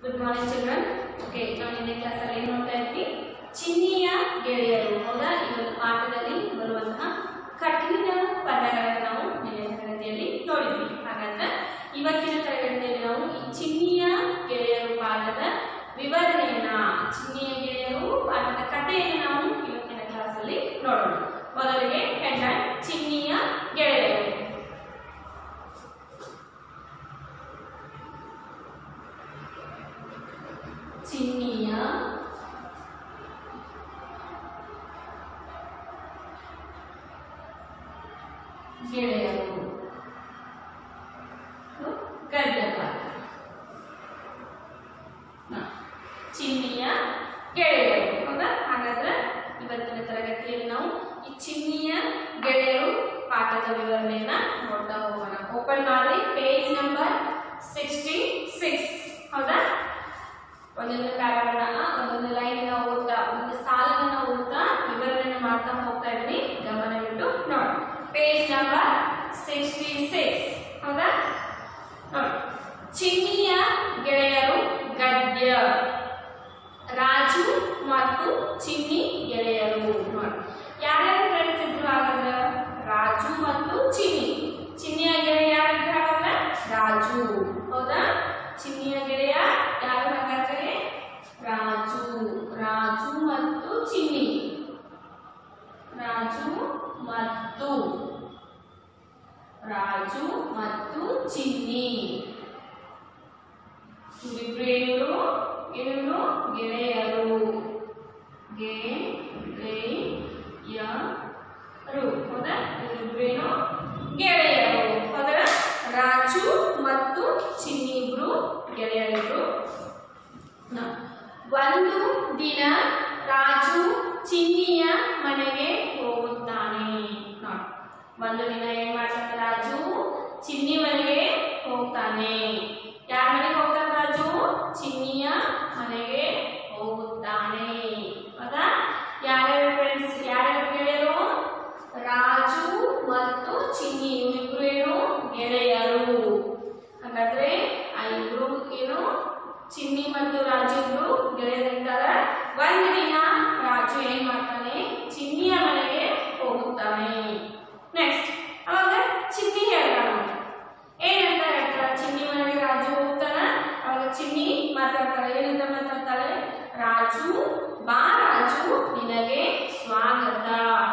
Good morning children okay ನಾವು ನಿನ್ನೆ ಕ್ಲಾಸಲ್ಲಿ ಏನು ನೋಡ್ತಾ ಇದ್ವಿ ಚಿನ್ನಿಯ ಗೆಳೆಯರು ಹೌದಾ ಈ ಒಂದು ಪಾಠದಲ್ಲಿ ಬರುವಂತಹ ಕಠಿಣ ಪದಗಳನ್ನು ನಾವು ನಿನ್ನೆ ತರಗತಿಯಲ್ಲಿ ನೋಡಿದ್ವಿ ಹಾಗಾದ್ರೆ ಇವತ್ತಿನ ತರಗತಿಯಲ್ಲಿ ನಾವು ಈ ಚಿನ್ನಿಯ ಗೆಳೆಯರು ಪಾಠದ ವಿವರಣೆಯನ್ನ ಚಿನ್ನಿಯ ಗೆಳೆಯರು ಪಾಠದ ಕಥೆಯನ್ನು ನಾವು ಇವತ್ತಿನ ಕ್ಲಾಸಲ್ಲಿ ನೋಡೋಣ ಮೊದಲಿಗೆ ಹೆಡ್ಲೈನ್ ಚಿನ್ನಿಯ ಗೆಳೆಯರು ಚಿನ್ನಿಯ ಗೆಳೆಯರು ಇದು ಗದ್ಯ ಪಾಠ ಹ. ಚಿನ್ನಿಯ ಗೆಳೆಯರು ಹೌದಾ ಹಾಗಾದ್ರೆ ಇವತ್ತಿನ ತರಗತಿಯಲ್ಲಿ ನಾವು ಈ ಚಿನ್ನಿಯ ಗೆಳೆಯರು ಪಾಠದ ವಿವರಣೆಯನ್ನ ನೋಡ್ತಾ ಹೋಗೋಣ ಓಪನ್ ಮಾಡಿ ಪೇಜ್ ನಂಬರ್ ಸಿಕ್ಸ್ಟಿ ಸಿಕ್ಸ್ ಹೌದಾ ಒಂದೊಂದು ಪ್ಯಾರಾಗಳನ್ನ ಒಂದೊಂದು ಲೈನ್ ಓದ್ತಾ ಒಂದು ಸಾಲನ್ನ ಓದ್ತಾ ವಿವರಣೆ ಮಾಡ್ತಾ ಹೋಗ್ತಾ ಇದ್ವಿ ಗಮನವಿಟ್ಟು ನೋಡಿ ಪೇಜ್ ನಂಬರ್ ಸಿಕ್ಸ್ಟಿ ಸಿಕ್ಸ್ ಹೌದಾ ನೋಡಿ ಚಿನ್ನಿಯ ಗೆಳೆಯರು ಗದ್ಯ ರಾಜು ಮತ್ತು ಚಿನ್ನಿ ಗೆಳೆಯರು ನೋಡಿ ಯಾರ್ಯಾರು ಫ್ರೆಂಡ್ಸ್ ಇದ್ರು ಹಾಗಾದ್ರೆ ರಾಜು ಮತ್ತು ಚಿನ್ನಿ ಚಿನ್ನಿಯ ಗೆಳೆಯ ಯಾರಿದ್ರು ಹಾಗಾದ್ರೆ ರಾಜು ಹೌದಾ ಚಿನ್ನಿಯ ಗೆಳೆಯ ಯಾರು ಹಾಗಾದ್ರೆ ರಾಜು ರಾಜು ಮತ್ತು ಚಿನ್ನಿ ರಾಜು ಮತ್ತು ರಾಜು ಮತ್ತು ಚಿನ್ನಿ ಇವಿಬ್ರು ಏನಿವರು ಏನಿವರು ಗೆಳೆಯರು ಗೆಳೆಯರು ಹೌದಾ ಇವರಿಬ್ರೇನು ಗೆಳೆಯರು ಹೌದಾ ರಾಜು ಮತ್ತು ಚಿನ್ನಿ ಇಬ್ರು ಗೆಳೆಯರಿಬ್ರು ನ- ಒಂದು ದಿನ ರಾಜು ಚಿನ್ನಿಯ ಮನೆಗೆ ಹೋಗುತ್ತಾನೆ ನೋಡಿ ಒಂದು ದಿನ ಏನ್ ಮಾಡ್ತಾನೆ ರಾಜು ಚಿನ್ನಿ ಮನೆಗೆ ಹೋಗ್ತಾನೆ ಯಾರ ಮನೆಗೆ ಹೋಗ್ತಾನೆ ರಾಜು ಚಿನ್ನಿಯ ಮನೆಗೆ ಹೋಗುತ್ತಾನೆ ಹೌದಾ ಯಾರ್ಯಾರು ಫ್ರೆಂಡ್ಸ್ ಯಾರ್ಯಾರು ಗೆಳೆಯರು ರಾಜು ಮತ್ತು ಚಿನ್ನಿ ಇವ್ರಿಬ್ರು ಏನು ಗೆಳೆಯರು ಹಾಗಾದ್ರೆ ಆ ಇಬ್ರು ಏನು ಚಿನ್ನಿ ಮತ್ತು ರಾಜು ಇಬ್ರು ಗೆಳೆಯರಿದ್ದಾರೆ ಒಂದು ದಿನ ರಾಜು ಏನ್ ಮಾಡ್ತಾನೆ ಚಿನ್ನಿಯ ಮನೆಗೆ ಹೋಗುತ್ತಾನೆ ನೆಕ್ಸ್ಟ್ ಅವಾಗ ಚಿನ್ನಿ ಹೇಳ್ತಾನೆ ಏನಂತ ಹೇಳ್ತಾಳೆ ಚಿನ್ನಿ ಮನೆಗೆ ರಾಜು ಹೋಗ್ತಾನ ಅವಾಗ ಚಿನ್ನಿ ಮಾತಾಡ್ತಾಳೆ ಏನಂತ ಮಾತಾಡ್ತಾಳೆ ರಾಜು ಬಾ ರಾಜು ನಿನಗೆ ಸ್ವಾಗತ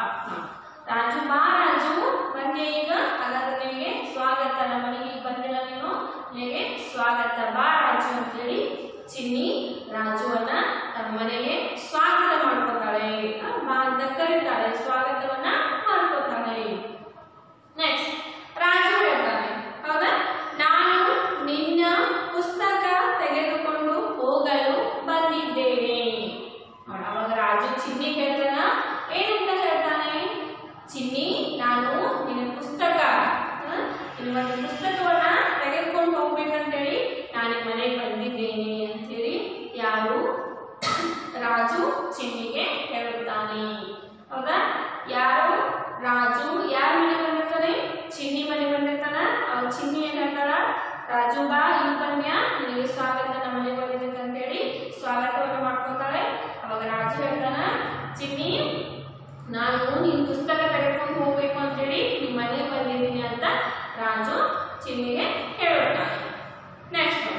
ರಾಜು ಬಾ ರಾಜು ಬಂದೆ ಈಗ ಹಾಗಾದ್ರೆ ನಿನಗೆ ಸ್ವಾಗತ ನಮ್ಮ ಮನೆಗೆ ಈಗ ಬಂದಿಲ್ಲ ನೀನು ನಿನಗೆ ಸ್ವಾಗತ ಬಾ ರಾಜು ಅಂತೇಳಿ ಚಿನ್ನಿ ರಾಜುವನ್ನ ತಮ್ಮ ಮನೆಗೆ ಸ್ವಾಗತ ಮಾಡ್ಕೊತಾಳೆ ಆ, ಬಾ ಅಂತ ಕರೀತಾಳೆ ಸ್ವಾಗತವನ್ನ ಮಾಡ್ಕೊತಾಳೆ ನೆಕ್ಸ್ಟ್ ರಾಜು ಹೇಳ್ತಾನೆ ಹೌದಾ ನಾನು ನಿನ್ನ ಪುಸ್ತಕ ತೆಗೆದುಕೊಂಡು ಹೋಗಲು ಬಂದಿದ್ದೇನೆ ನೋಡ್, ಅವಾಗ ರಾಜು ಚಿನ್ನಿ ಹೇಳ್ತಾನ ಏನಂತ ಹೇಳ್ತಾನೆ ಚಿನ್ನಿ ನಾನು ನಿನ್ನ ಪುಸ್ತಕ ಹ? ನಿನ್ನ ಒಂದು ಪುಸ್ತಕವನ್ನ ತೆಗೆದುಕೊಂಡು ಹೋಗ್ಬೇಕಂತೇಳಿ ನಾನು ಈ ಮನೆಗೆ ಬಂದಿದ್ದೇನೆ ಅಂತೇಳಿ ಯಾರು ರಾಜು ಚಿನ್ನಿಗೆ ಹೇಳುತ್ತಾನೆ ಹೌದಾ ಯಾರು ರಾಜು ಯಾರ ಮನೆಗೆ ಬಂದಿರ್ತಾನೆ ಚಿನ್ನಿ ಮನೆಗೆ ಬಂದಿರ್ತಾನ ಅವ್ರು ಚಿನ್ನಿ ಏನ್ ಹೇಳ್ತಾಳ ರಾಜು ಬಾ ಈ ಬನ್ಯ ನಿನಗೆ ಸ್ವಾಗತ ನಮ್ಮ ಮನೆಗೆ ಬಂದಿದ್ದಕ್ಕೆ ಅಂತೇಳಿ ಸ್ವಾಗತವನ್ನು ಮಾಡ್ಕೊತಾಳೆ ಅವಾಗ ರಾಜು ಹೇಳ್ತಾನ ಚಿನ್ನಿ ನಾನು ನಿನ್ ಪುಸ್ತಕ ತೆಗೆದುಕೊಂಡು ಹೋಗ್ಬೇಕು ಅಂತೇಳಿ ನಿಮ್ಮ ಮನೆಗೆ ಬಂದಿದ್ದೀನಿ ಅಂತ ರಾಜು ಚಿನ್ನಿಗೆ ಹೇಳುತ್ತಾನೆ ನೆಕ್ಸ್ಟ್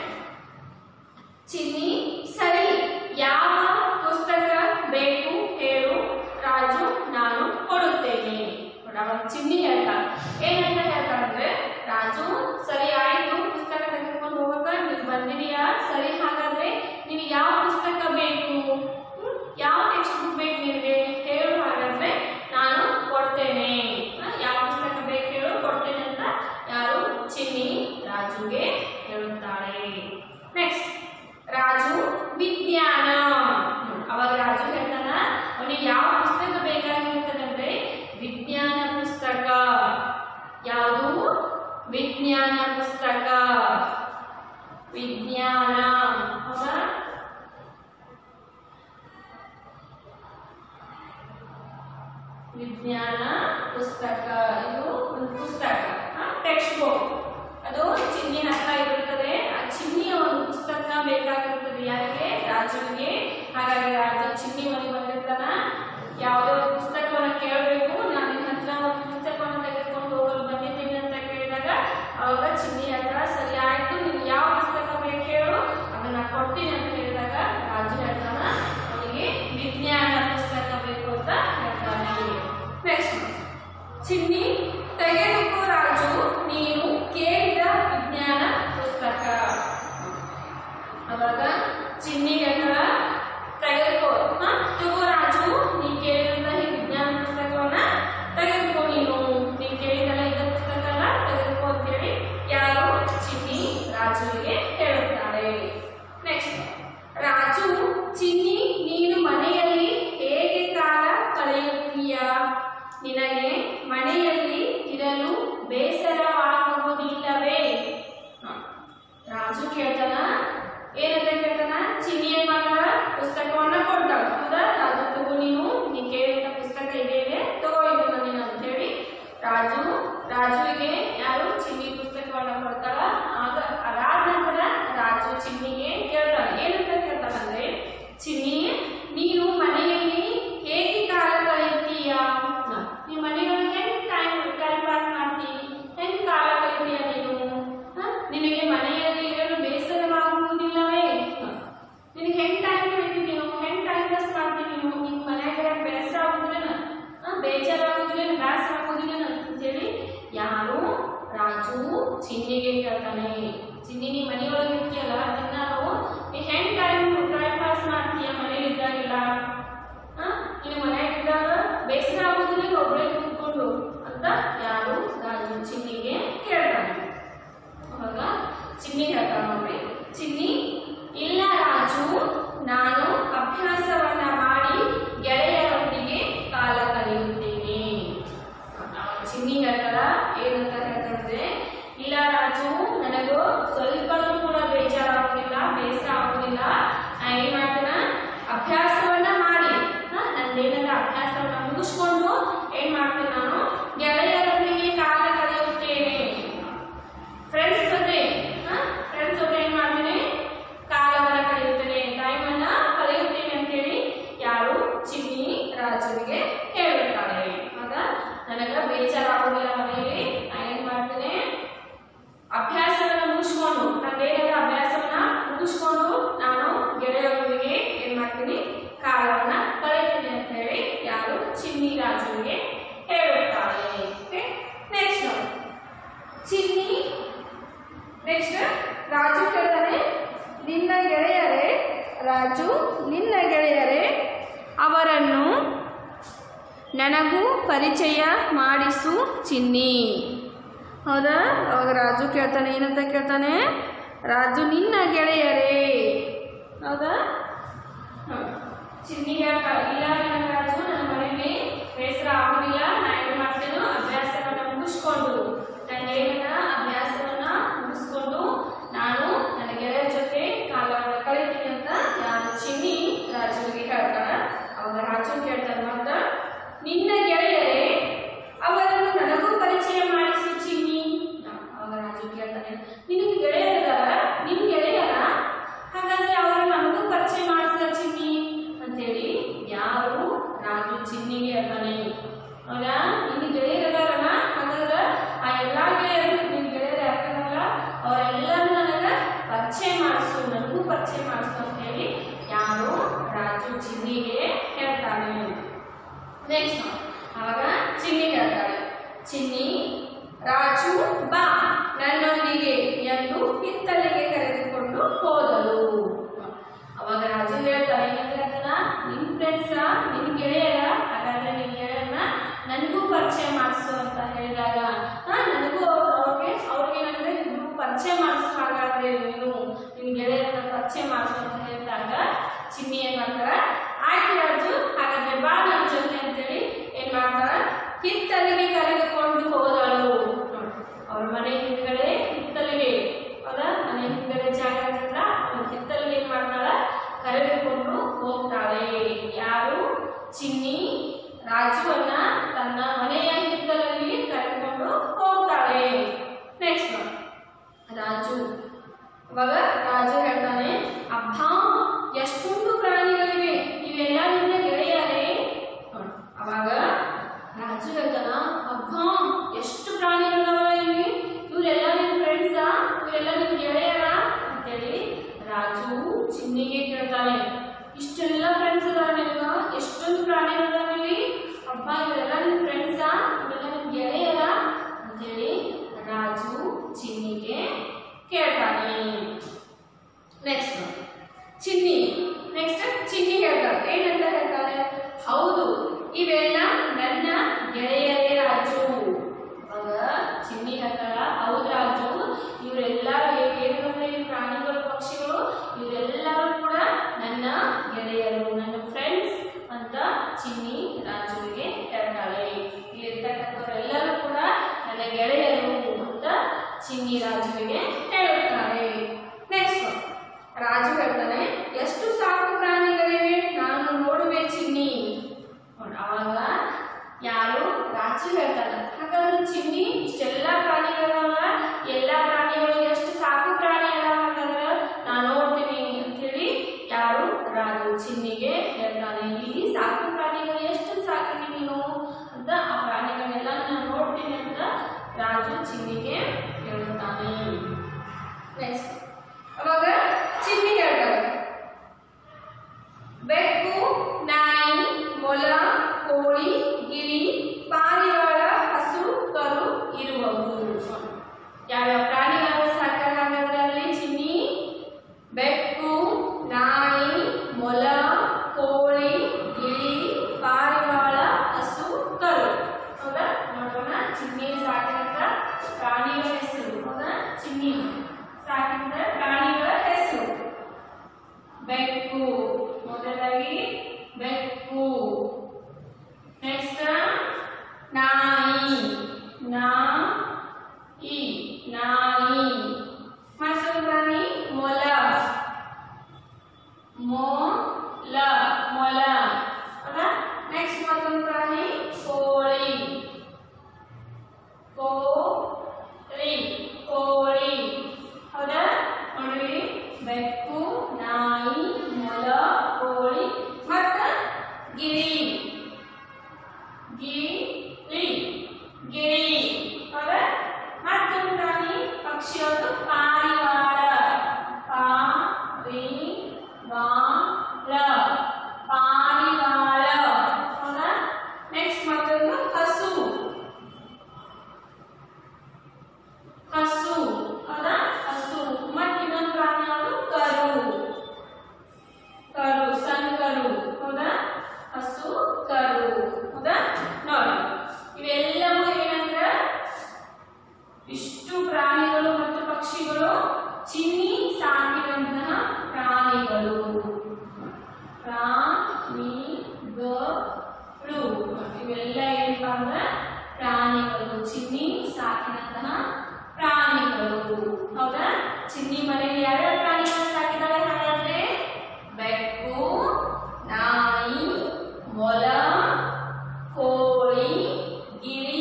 ಚಿನ್ನಿ ಸರಿ ಯಾವ ಪುಸ್ತಕ ಬೇಕು ಹೇಳು ರಾಜು ನಾನು ಕೊಡುತ್ತೇನೆ ನೋಡು, ಅವಾಗ ಚಿನ್ನಿ ಹೇಳ್ತಾಳೆ ಏನಂತ ಹೇಳ್ತಾಳೆ ಅಂದ್ರೆ ರಾಜು ಸರಿ ಆಯ್ತು ಪುಸ್ತಕ ತೆಗೆದುಕೊಂಡು ಹೋಗಕ್ಕ ನೀವು ಬಂದಿದೀಯಾ ಸರಿ ಹಾಗಾದ್ರೆ ನೀವು ಯಾವ ಪುಸ್ತಕ ಬೇಕು ಹ್ಮ್? ಯಾವ ಟೆಕ್ಸ್ಟ್ ಬುಕ್ ಬೇಕು ನಿನಗೆ ಹೇಳು ಹಾಗಾದ್ರೆ ನಾನು ಕೊಡ್ತೇನೆ ಹ? ಯಾವ ಪುಸ್ತಕ ಬೇಕು ಹೇಳು ಕೊಡ್ತೇನೆ ಅಂತ ಯಾರು ಚಿನ್ನಿ ರಾಜುಗೆ ಹೇಳುತ್ತಾಳೆ ನೆಕ್ಸ್ಟ್ ರಾಜು ವಿಜ್ಞಾನ ಹ್ಮ್. ಅವಾಗ ರಾಜು ಹೇಳ್ತಾನ ಅವನಿಗೆ ಯಾವ ಪುಸ್ತಕ ಬೇಕಾಗಿರ್ತದಂದ್ರೆ ವಿಜ್ಞಾನ ಪುಸ್ತಕ ಯಾವುದು ವಿಜ್ಞಾನ ಪುಸ್ತಕ ವಿಜ್ಞಾನ ಹೌದಾ ವಿಜ್ಞಾನ ಪುಸ್ತಕ ಇದು ಒಂದು ಪುಸ್ತಕ ಟೆಕ್ಸ್ಟ್ ಬುಕ್ ಅದು ಚಿನ್ನಿ ಹತ್ರ ಇರುತ್ತದೆ ಆ ಚಿನ್ನಿಯ ಒಂದು ಪುಸ್ತಕ ಹಾಗಾಗಿ ರಾಜ ಚಿನ್ನಿ ಮನೆ ಬಂದಿರ್ತಾನ ಯಾವುದೋ ಪುಸ್ತಕವನ್ನ ಕೇಳಬೇಕು ನಾನು ನಿನ್ನ ಹತ್ರ ಒಂದು ಪುಸ್ತಕವನ್ನು ತೆಗೆದುಕೊಂಡು ಹೋಗಲು ಬಂದಿದ್ದೀನಿ ಅಂತ ಕೇಳಿದಾಗ ಅವಾಗ ಚಿನ್ನಿ ಹತ್ರ ಸರಿ ಆಯ್ತು ನೀನು ಯಾವ ಪುಸ್ತಕ ಬೇಕು ಹೇಳು ಅದನ್ನ ಕೊಡ್ತೀನಿ ಅಂತ ಹೇಳಿದಾಗ ರಾಜು ಹೇಳ್ತಾನ ಅವನಿಗೆ ವಿಜ್ಞಾನ ಪುಸ್ತಕ ಬೇಕು ಅಂತ ಹೇಳ್ತಾನೆ ನೆಕ್ಸ್ಟ್ ಚಿನ್ನಿ ತೆಗೆದುಕೋ ರಾಜು ನೀನು ಕೇಳಿದ ವಿಜ್ಞಾನ ಪುಸ್ತಕ ಅವಾಗ ಚಿನ್ನಿ ಹೇಳ್ತಾಳ ತೆಗೆದುಕೋ ಹಾ ತಗೋ ರಾಜು ನೀ ಕೇಳಿದಂತ ಈ ವಿಜ್ಞಾನ ಪುಸ್ತಕವನ್ನ ತೆಗೆದುಕೋ ನೀನು ನೀನ್ ಕೇಳಿದಲ್ಲ ಇದ ಪುಸ್ತಕನ ತೆಗೆದುಕೋ ಅಂತೇಳಿ ಯಾರು ಚಿನ್ನಿ ರಾಜುವಿಗೆ ಹೇಳುತ್ತಾಳೆ ನೆಕ್ಸ್ಟ್ ರಾಜು ಚಿನ್ನಿ ನೀನು ಮನೆಯಲ್ಲಿ ಹೇಗೆ ಕಾಲ ಕಳೆಯುತ್ತೀಯಾ ನಿನಗೆ ಮನೆಯಲ್ಲಿ ಇರಲು ಬೇಸರವಾಗುವುದಿಲ್ಲವೇ ಹ. ರಾಜು ಕೇಳ್ತಾನ ಏನಂತ ಕೇಳ್ತಾನ ಚಿನ್ನಿ ಏನ್ ಮಾಡ್ತಾಳ ಪುಸ್ತಕವನ್ನ ಕೊಡ್ತಾಳ ಹೌದಾ ರಾಜು ತಗೋ ನೀನು ನೀ ಕೇಳಿದ ಪುಸ್ತಕ ಇದೆ ಇದೆ ತಗೋ ಇದನ್ನ ನೀನು ಅಂತ ಹೇಳಿ ರಾಜು ರಾಜುವಿಗೆ ಯಾರು ಚಿನ್ನಿ ಪುಸ್ತಕವನ್ನ ಕೊಡ್ತಾಳ ಆಗ ಅದಾದ ನಂತರ ರಾಜು ಚಿನ್ನಿಗೆ ಕೇಳ್ತಾನೆ ಏನಂತ ಕೇಳ್ತಾನಂದ್ರೆ ಚಿನ್ನಿ ನೀನು ಮನೆಯಲ್ಲಿ ಹೇಗೆ ಕಾಲ ಕಳೆಯುತ್ತೀಯಾ ಹ. ನೀ ಮನೆಯೊಳಗೆ ಹೆಂಗ್ ಟೈಮ್ ಟೈಮ್ ಪಾಸ್ ಮಾಡ್ತಿ ಹೆಂಗ್ ಕಾಲ ಕಳಿತೀಯ ನೀನು ಹ? ನಿನಗೆ ಮನೆಯಲ್ಲಿ ಇರಲು ಬೇಸರವಾಗುವುದಿಲ್ಲವೇ ಹ. ನಿನಗೆ ಹೆಂಗ್ ಟೈಮ್ ಕಳಿತಿ ನೀನು ಹೆಂಗ್ ಟೈಮ್ ಪಾಸ್ ಮಾಡ್ತಿ ನೀನು ನಿನ್ ಮನ್ಯಾಗ ಬೇಸರ ಆಗುದಿಲ್ಲ ಬೇಜಾರಾಗುದಿಲ್ಲ ಬೇಸರ ಆಗುದಿಲ್ಲ ಅಂತೇಳಿ ಯಾರು ರಾಜು ಚಿನ್ನಿಗೆ ಕೇಳ್ತಾನೆ ಚಿನ್ನಿ ನೀ ಮನೆಯೊಳಗೆ ಇರ್ತೀಯಲ್ಲ ಅದನ್ನ ನಾವು ನೀ ಹೆಂಗ್ ಟೈಮ್ ಟೈಮ್ ಪಾಸ್ ಮಾಡ್ತೀಯ ಮನೇಲಿ ಇದ್ದಾಗಿಲ್ಲ ಆ? ನೀನು ಮನೆಯಾಗಿದ್ದಾಗ ಬೇಸರ ಆಗೋದಿಲ್ಲ ಒಬ್ಬರೇ ಕೂತ್ಕೊಂಡು ಅಂತ ಯಾರು ರಾಜು ಚಿನ್ನಿಗೆ ಕೇಳ್ತಾನೆ ಅವಾಗ ಚಿನ್ನಿ ಹೇಳ್ತಾನೆ ನೋಡ್ರಿ ಚಿನ್ನಿ ಇಲ್ಲ ರಾಜು ನಾನು ಅಭ್ಯಾಸವನ್ನ ಮಾಡಿ ಗೆಳೆಯರೊಂದಿಗೆ ಕಾಲ ಕಳೆಯುತ್ತೇನೆ ಅವಾಗ ಚಿನ್ನಿ ಹೇಳ್ತಾರ ಏನಂತ ಹೇಳ್ತಾರಂದ್ರೆ ಇಲ್ಲ ರಾಜು ನನಗೂ ಸ್ವಲ್ಪನೂ ಕೂಡ ಬೇಜಾರಾಗೋದಿಲ್ಲ ಬೇಸರ ಆಗೋದಿಲ್ಲ ನಾ ಏನ್ ಮಾಡ್ತೇನ ಅಭ್ಯಾಸವನ್ನ ಮಾಡಿ ಹಾ, ನಂದೇನಾದ ಅಭ್ಯಾಸವನ್ನ ಮುಗಿಸ್ಕೊಂಡು ಏನ್ ಮಾಡ್ತೇನೆ ನಾನು ಗೆಳೆಯರೊಂದಿಗೆ ಕಾಲ ಕಳೆಯುತ್ತೇನೆ ಫ್ರೆಂಡ್ಸ್ ಜೊತೆ ಫ್ರೆಂಡ್ಸ್ ಜೊತೆ ಏನ್ ಮಾಡ್ತೀನಿ ಕಾಲವನ್ನ ಕಳೆಯುತ್ತೇನೆ ಟೈಮನ್ನ ಕಳೆಯುತ್ತೇನೆ ಅಂತೇಳಿ ಯಾರು ಚಿನ್ನಿ ರಾಜುವಿಗೆ ಹೇಳುತ್ತಾರೆ ಆಗ ನನಗ ಬೇಜಾರಾಗೋದಿಲ್ಲ ಮನೆಯಲ್ಲಿ ನಾ ಏನ್ ಮಾಡ್ತೇನೆ ಅಭ್ಯಾಸವನ್ನ ಮುಗಿಸ್ಕೊಂಡು ನಂದೇನಾದ ಅಭ್ಯಾಸವನ್ನ ಮುಗಿಸ್ಕೊಂಡು ನಾನು ಗೆಳೆಯರೊಂದಿಗೆ ಏನ್ ಮಾಡ್ತೀನಿ ಕಾಲವನ್ನ ಕಳೆಯುತ್ತೇನೆ ಅಂತ ಹೇಳಿ ಯಾರು ಚಿನ್ನಿ ರಾಜುವಿಗೆ ಹೇಳುತ್ತಾರೆ ನೆಕ್ಸ್ಟ್ ಚಿನ್ನಿ ನೆಕ್ಸ್ಟ್ ರಾಜು ಕೇಳ್ತಾನೆ ನಿನ್ನ ಗೆಳೆಯರೇ ರಾಜು ನಿನ್ನ ಗೆಳೆಯರೇ ಅವರನ್ನು ನನಗೂ ಪರಿಚಯ ಮಾಡಿಸು ಚಿನ್ನಿ ಹೌದಾ ಅವಾಗ ರಾಜು ಕೇಳ್ತಾನೆ ಏನಂತ ಕೇಳ್ತಾನೆ ರಾಜು ನಿನ್ನ ಗೆಳೆಯರೇ ಹೌದಾ ಹ. ಚಿನ್ನಿ ಹೇಳ್ತಾಳೆ ಇಲ್ಲ ನನ್ನ ರಾಜು ನನ್ನ ಮನೆಯಲ್ಲಿ ಬೇಸರ ಆಗುದಿಲ್ಲ ನಾ ಏನ್ ಮಾಡ್ತೇನೋ ಅಭ್ಯಾಸವನ್ನ ಮುಗಿಸ್ಕೊಂಡು ನನ್ನ ಏನ ಅಭ್ಯಾಸವನ್ನ ಮುಗಿಸ್ಕೊಂಡು ನಾನು ನನ್ನ ಗೆಳೆಯರ ಜೊತೆ ಕಾಲವನ್ನ ಕಳಿತೀನಿ ಅಂತ ಯಾರು ಚಿನ್ನಿ ರಾಜುವಿಗೆ ಹೇಳ್ತಾಳ ಅವಾಗ ರಾಜು ಕೇಳ್ತಾನೆ ಮತ್ತ ನಿನ್ನ ಗೆಳೆಯರೇ ಅವರನ್ನು ನನಗೂ ಪರಿಚಯ ಮಾಡಿಸಿ ಚಿನ್ನಿ ಅವಾಗ ರಾಜು ಕೇಳ್ತಾನೆ ನಿನಗೆ ಗೆಳೆಯರಿದಾರ ನಿನ್ ಗೆಳೆಯರ ಹಾಗಾದ್ರೆ ಅವರು ನಮಗೂ ಪರಿಚಯ ಮಾಡಿಸಿದ ಚಿನ್ನಿ ಅಂತೇಳಿ ಯಾರು ರಾಜು ಚಿನ್ನಿಗೆ ಹೇಳ್ತಾನೆ ಹೌದಾ ನಿನ್ನ ಗೆಳೆಯರದಾರಲ್ಲ ಹಾಗಾದ್ರೆ ಆ ಎಲ್ಲಾ ಗೆಳೆಯರು ನಿನ್ ಗೆಳೆಯರು ಯಾಕಂದ್ರಲ್ಲ ಅವರೆಲ್ಲರೂ ನನಗ ಪರಿಚಯ ಮಾಡಿಸು ನನಗೂ ಪರಿಚಯ ಮಾಡಿಸು ಅಂತೇಳಿ ಯಾರು ರಾಜು ಚಿನ್ನಿಗೆ ಹೇಳ್ತಾನೆ ನೆಕ್ಸ್ಟ್ ಆವಾಗ ಚಿನ್ನಿ ಹೇಳ್ತಾಳೆ ಚಿನ್ನಿ ರಾಜು ಬಾ ನನ್ನೊಂದಿಗೆ ಎಂದು ಹಿತ್ತಲಿಗೆ ಕರೆದುಕೊಂಡು ಹೋದಳು ಅವಾಗ ರಾಜು ಹೇಳ್ತಾನೆ ಏನಂತ ಹೇಳ್ತಾನ ನಿನ್ ಫ್ರೆಂಡ್ಸ ನಿನ್ ಗೆಳೆಯರ ಹಾಗಾದ್ರೆ ನಿನ್ ಗೆಳೆಯರನ್ನ ನನಗೂ ಪರಿಚಯ ಮಾಡಿಸು ಅಂತ ಹೇಳಿದಾಗ ಹಾ ನನಗೂ ಅವ್ರ್- ಅವ್ರಿಗೆ ಅವ್ರಿಗೆ ನನಗೆ ನಿಮ್ಗೂ ಪರಿಚಯ ಮಾಡಿಸು ಹಾಗಾದ್ರೆ ನೀನು ನಿನ್ ಗೆಳೆಯರನ್ನ ಪರಿಚಯ ಮಾಡಿಸು ಅಂತ ಹೇಳಿದಾಗ ಚಿನ್ನಿ ಏನ್ ಮಾಡ್ತಾರ ಆಯ್ತು ರಾಜು ಹಾಗಾದ್ರೆ ಬಾ ನನ್ನ ಜೊತೆ ಅಂತೇಳಿ ಏನ್ ಮಾಡ್ತಾರ ಹಿತ್ತಲಿಗೆ ಕರೆದುಕೊಂಡು ಹೋದಳು ನೋಡಿ, ಅವ್ರ ಮನೆ ಹಿಂದ್ಗಡೆ ಹಿತ್ತಲಿಗೆ ಹೌದಾ ಮನೆ ಹಿಂದ್ಗಡೆ ಜಾಗ ಇರ್ತಲ್ಲ ಅವ್ರ ಹಿತ್ತಲಿಗೆ ಏನ್ ಮಾಡ್ತಾಳ ಕರೆದುಕೊಂಡು ಹೋಗ್ತಾಳೆ ಯಾರು ಚಿನ್ನಿ ರಾಜುವನ್ನ ತನ್ನ ಮನೆಯ ಹಿತ್ತಲಲ್ಲಿ ಕರೆದುಕೊಂಡು ಹೋಗ್ತಾಳೆ ನೆಕ್ಸ್ಟ್ ರಾಜು ಅವಾಗ ರಾಜು ಹೇಳ್ತಾನೆ ಅಬ್ಬಾ ಎಷ್ಟೊಂದು ಪ್ರಾಣಿಗಳಿವೆ ರಾಜುವಿಗೆ ಹೇಳುತ್ತಾರೆ ನೆಕ್ಸ್ಟ್ ರಾಜು ಹೇಳ್ತಾನೆ ಎಷ್ಟು ಸಾಕು ಪ್ರಾಣಿಗಳಿವೆ ನಾನು ನೋಡುವೆ ಚಿನ್ನಿ ನೋಡ್, ಅವಾಗ ಯಾರು ರಾಜು ಹೇಳ್ತಾನೆ ಹಾಗಾದ್ರೆ ಚಿನ್ನಿ ಇಷ್ಟೆಲ್ಲ ಪ್ರಾಣಿಗಳಲ್ಲ ಎಲ್ಲ ಪ್ರಾಣಿಗಳು ಎಷ್ಟು ಸಾಕು ಪ್ರಾಣಿ ಅಲ್ಲ ಹಾಗಾದ್ರೆ ನಾನು ನೋಡ್ತೀನಿ ಅಂತೇಳಿ ಯಾರು ರಾಜು ಚಿನ್ನಿಗೆ ಹೇಳ್ತಾನೆ ಇಲ್ಲಿ ಸಾಕು ಪ್ರಾಣಿಗಳು ಎಷ್ಟು ಸಾಕಿನಿ ನೀನು ಅಂತ ಆ ಪ್ರಾಣಿಗಳನ್ನೆಲ್ಲ ನಾನು ನೋಡ್ತೀನಿ ಅಂತ ರಾಜು ಚಿನ್ನಿಗೆ ಹೇಳುತ್ತಾನೆ ನೆಕ್ಸ್ಟ್ ಅವಾಗ ಚಿನ್ನಿ ಹೇಳ್ತಾರೆ ಬೆಕ್ಕು ನಾಯಿ ಮೊಲ ಕೋಳಿ ಗಿಳಿ ಪಾರಿವಾಳ ಹಸು ಕರು ಇರುವವು ಯಾವ್ಯಾವ ಪ್ರಾಣಿಗಳು ಸಾಕಾರ ಹಾಗಾದ್ರೆ ಅಲ್ಲಿ ಚಿನ್ನಿ ಬೆಕ್ಕು ನಾಯಿ ಮೊಲ ಕೋಳಿ ಗಿಳಿ ಪಾರಿವಾಳ ಹಸು ಕರು ಹೌದಾ ನೋಡೋಣ ಚಿನ್ನಿ ಸಾಕಿದಂತ ಪ್ರಾಣಿಗಳ ಹೆಸರು ಹೌದಾ ಚಿನ್ನಿ ಸಾಕಿದ ಪ್ರಾಣಿಗಳ ಹೆಸರು ಬೆಕ್ಕು ಮೊದಲಾಗಿ ಬೆಕ್ಕು ನೆಕ್ಸ್ಟ್ ನಾಯಿ ನಾಯಿ ನಾಯಿ ಮತ್ತೊಂದು ಪ್ರಾಣಿ ಮೊಲ ಮೊಲ ಮೊಲ ಹೌದಾ ನೆಕ್ಸ್ಟ್ ಮತ್ತೊಂದು ಪ್ರಾಣಿ ಕೋಳಿ ಕೋಳಿ ಕೋಳಿ ಹೌದಾ ನೋಡ್ರಿ ಬೆಕ್ಕು ನಾಯಿ ಮೊಲ ಕೋಳಿ ಮತ್ತ ಗಿಳಿ ಗಿಳಿ ಗಿಳಿ ಹೌದಾ ಮತ್ತೊಂದು ಪ್ರಾಣಿ ಪಕ್ಷಿ ಒಂದು ಪಾರಿವಾಳ ಪಾರಿವಾಳ ಪಾರಿವಾಳ ಹೌದಾ ನೆಕ್ಸ್ಟ್ ಮತ್ತೊಂದು ಹಸು ಹಸು ಹೌದಾ ಹಸು ಮತ್ತೆ ಇನ್ನೊಂದು ಪ್ರಾಣಿ ಯಾವುದು ಕರು ಕರು ಸಣ್ಣ ಕರು ಹೌದಾ ಹಸು ಕರು ಹೌದಾ ನೋಡಿ ಇವೆಲ್ಲವೂ ಏನಂದ್ರ ಇಷ್ಟು ಪ್ರಾಣಿಗಳು ಮತ್ತು ಪಕ್ಷಿಗಳು ಚಿನ್ನಿ ಸಾಕಿದಂತಹ ಪ್ರಾಣಿಗಳು ಪ್ರಾಣಿಗಳು ಇವೆಲ್ಲ ಏನಪ್ಪ ಅಂದ್ರೆ ಪ್ರಾಣಿಗಳು ಚಿನ್ನಿ ಸಾಕಿದಂತಹ ಪ್ರಾಣಿಗಳು ಹೌದಾ ಚಿನ್ನಿ ಮನೆಯಲ್ಲಿ ಯಾವ್ಯಾವ ಪ್ರಾಣಿಗಳು ಸಾಕಿದಾಳೆ ಹಾಗಾದ್ರೆ ಬೆಕ್ಕು ನಾಯಿ ಮೊಲ ಕೋಳಿ ಗಿಳಿ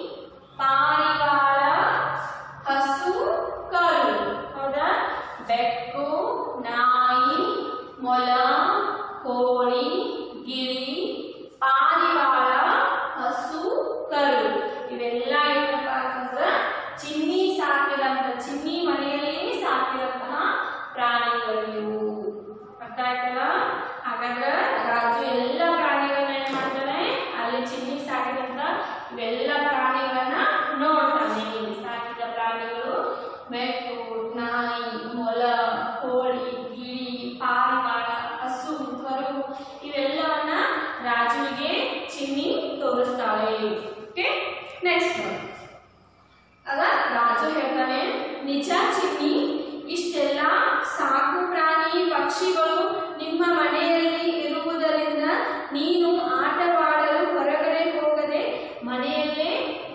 ಪಾರಿವಾಳ ಹಸು ಕರು ಹೌದಾ ಬೆಕ್ಕು ನಾಯಿ ಮೊಲ ಕೋಳಿ ಗಿಳಿ ಪಾರಿವಾಳ ಹಸು ಕರು ಇವೆಲ್ಲ ಏನಪ್ಪ ಅಂತಂದ್ರೆ ಚಿನ್ನಿ ಸಾಕಿದಂತ ಚಿನ್ನಿ ಮನೆಯಲ್ಲಿ ಸಾಕಿದಂತಹ ಪ್ರಾಣಿಗಳು ಇವು ಅರ್ಥ ಆಯ್ತಲ್ಲ ಹಾಗಾದ್ರೆ ರಾಜು ಎಲ್ಲ ಪ್ರಾಣಿಗಳನ್ನ ಏನ್ ಮಾಡ್ತಾನೆ ಅಲ್ಲಿ ಚಿನ್ನಿ ಸಾಕಿದಂತ ಇವೆಲ್ಲ ಪ್ರಾಣಿಗಳನ್ನ ನೋಡ್ತಾನೆ ಸಾಕಿದ ಪ್ರಾಣಿಗಳು ಬೆಕ್ಕು ನಾಯಿ ಮೊಲ ಕೋಳಿ ಗಿಳಿ ಪಾರಿವಾಳ ಹಸು ಕರು ಇವೆಲ್ಲವನ್ನ ರಾಜುವಿಗೆ ಚಿನ್ನಿ ತೋರಿಸ್ತಾಳೆ ಓಕೆ ನೆಕ್ಸ್ಟ್ ಆಗ ರಾಜು ಹೇಳ್ತಾನೆ ನಿಜ ಚಿನ್ನಿ ಇಷ್ಟೆಲ್ಲ ಸಾಕು ಪ್ರಾಣಿ ಪಕ್ಷಿಗಳು ನಿಮ್ಮ ಮನೆಯಲ್ಲಿ ಇರುವುದರಿಂದ ನೀನು ಆಟವಾಡಲು ಹೊರಗಡೆ ಹೋಗದೆ ಮನೆಯಲ್ಲೇ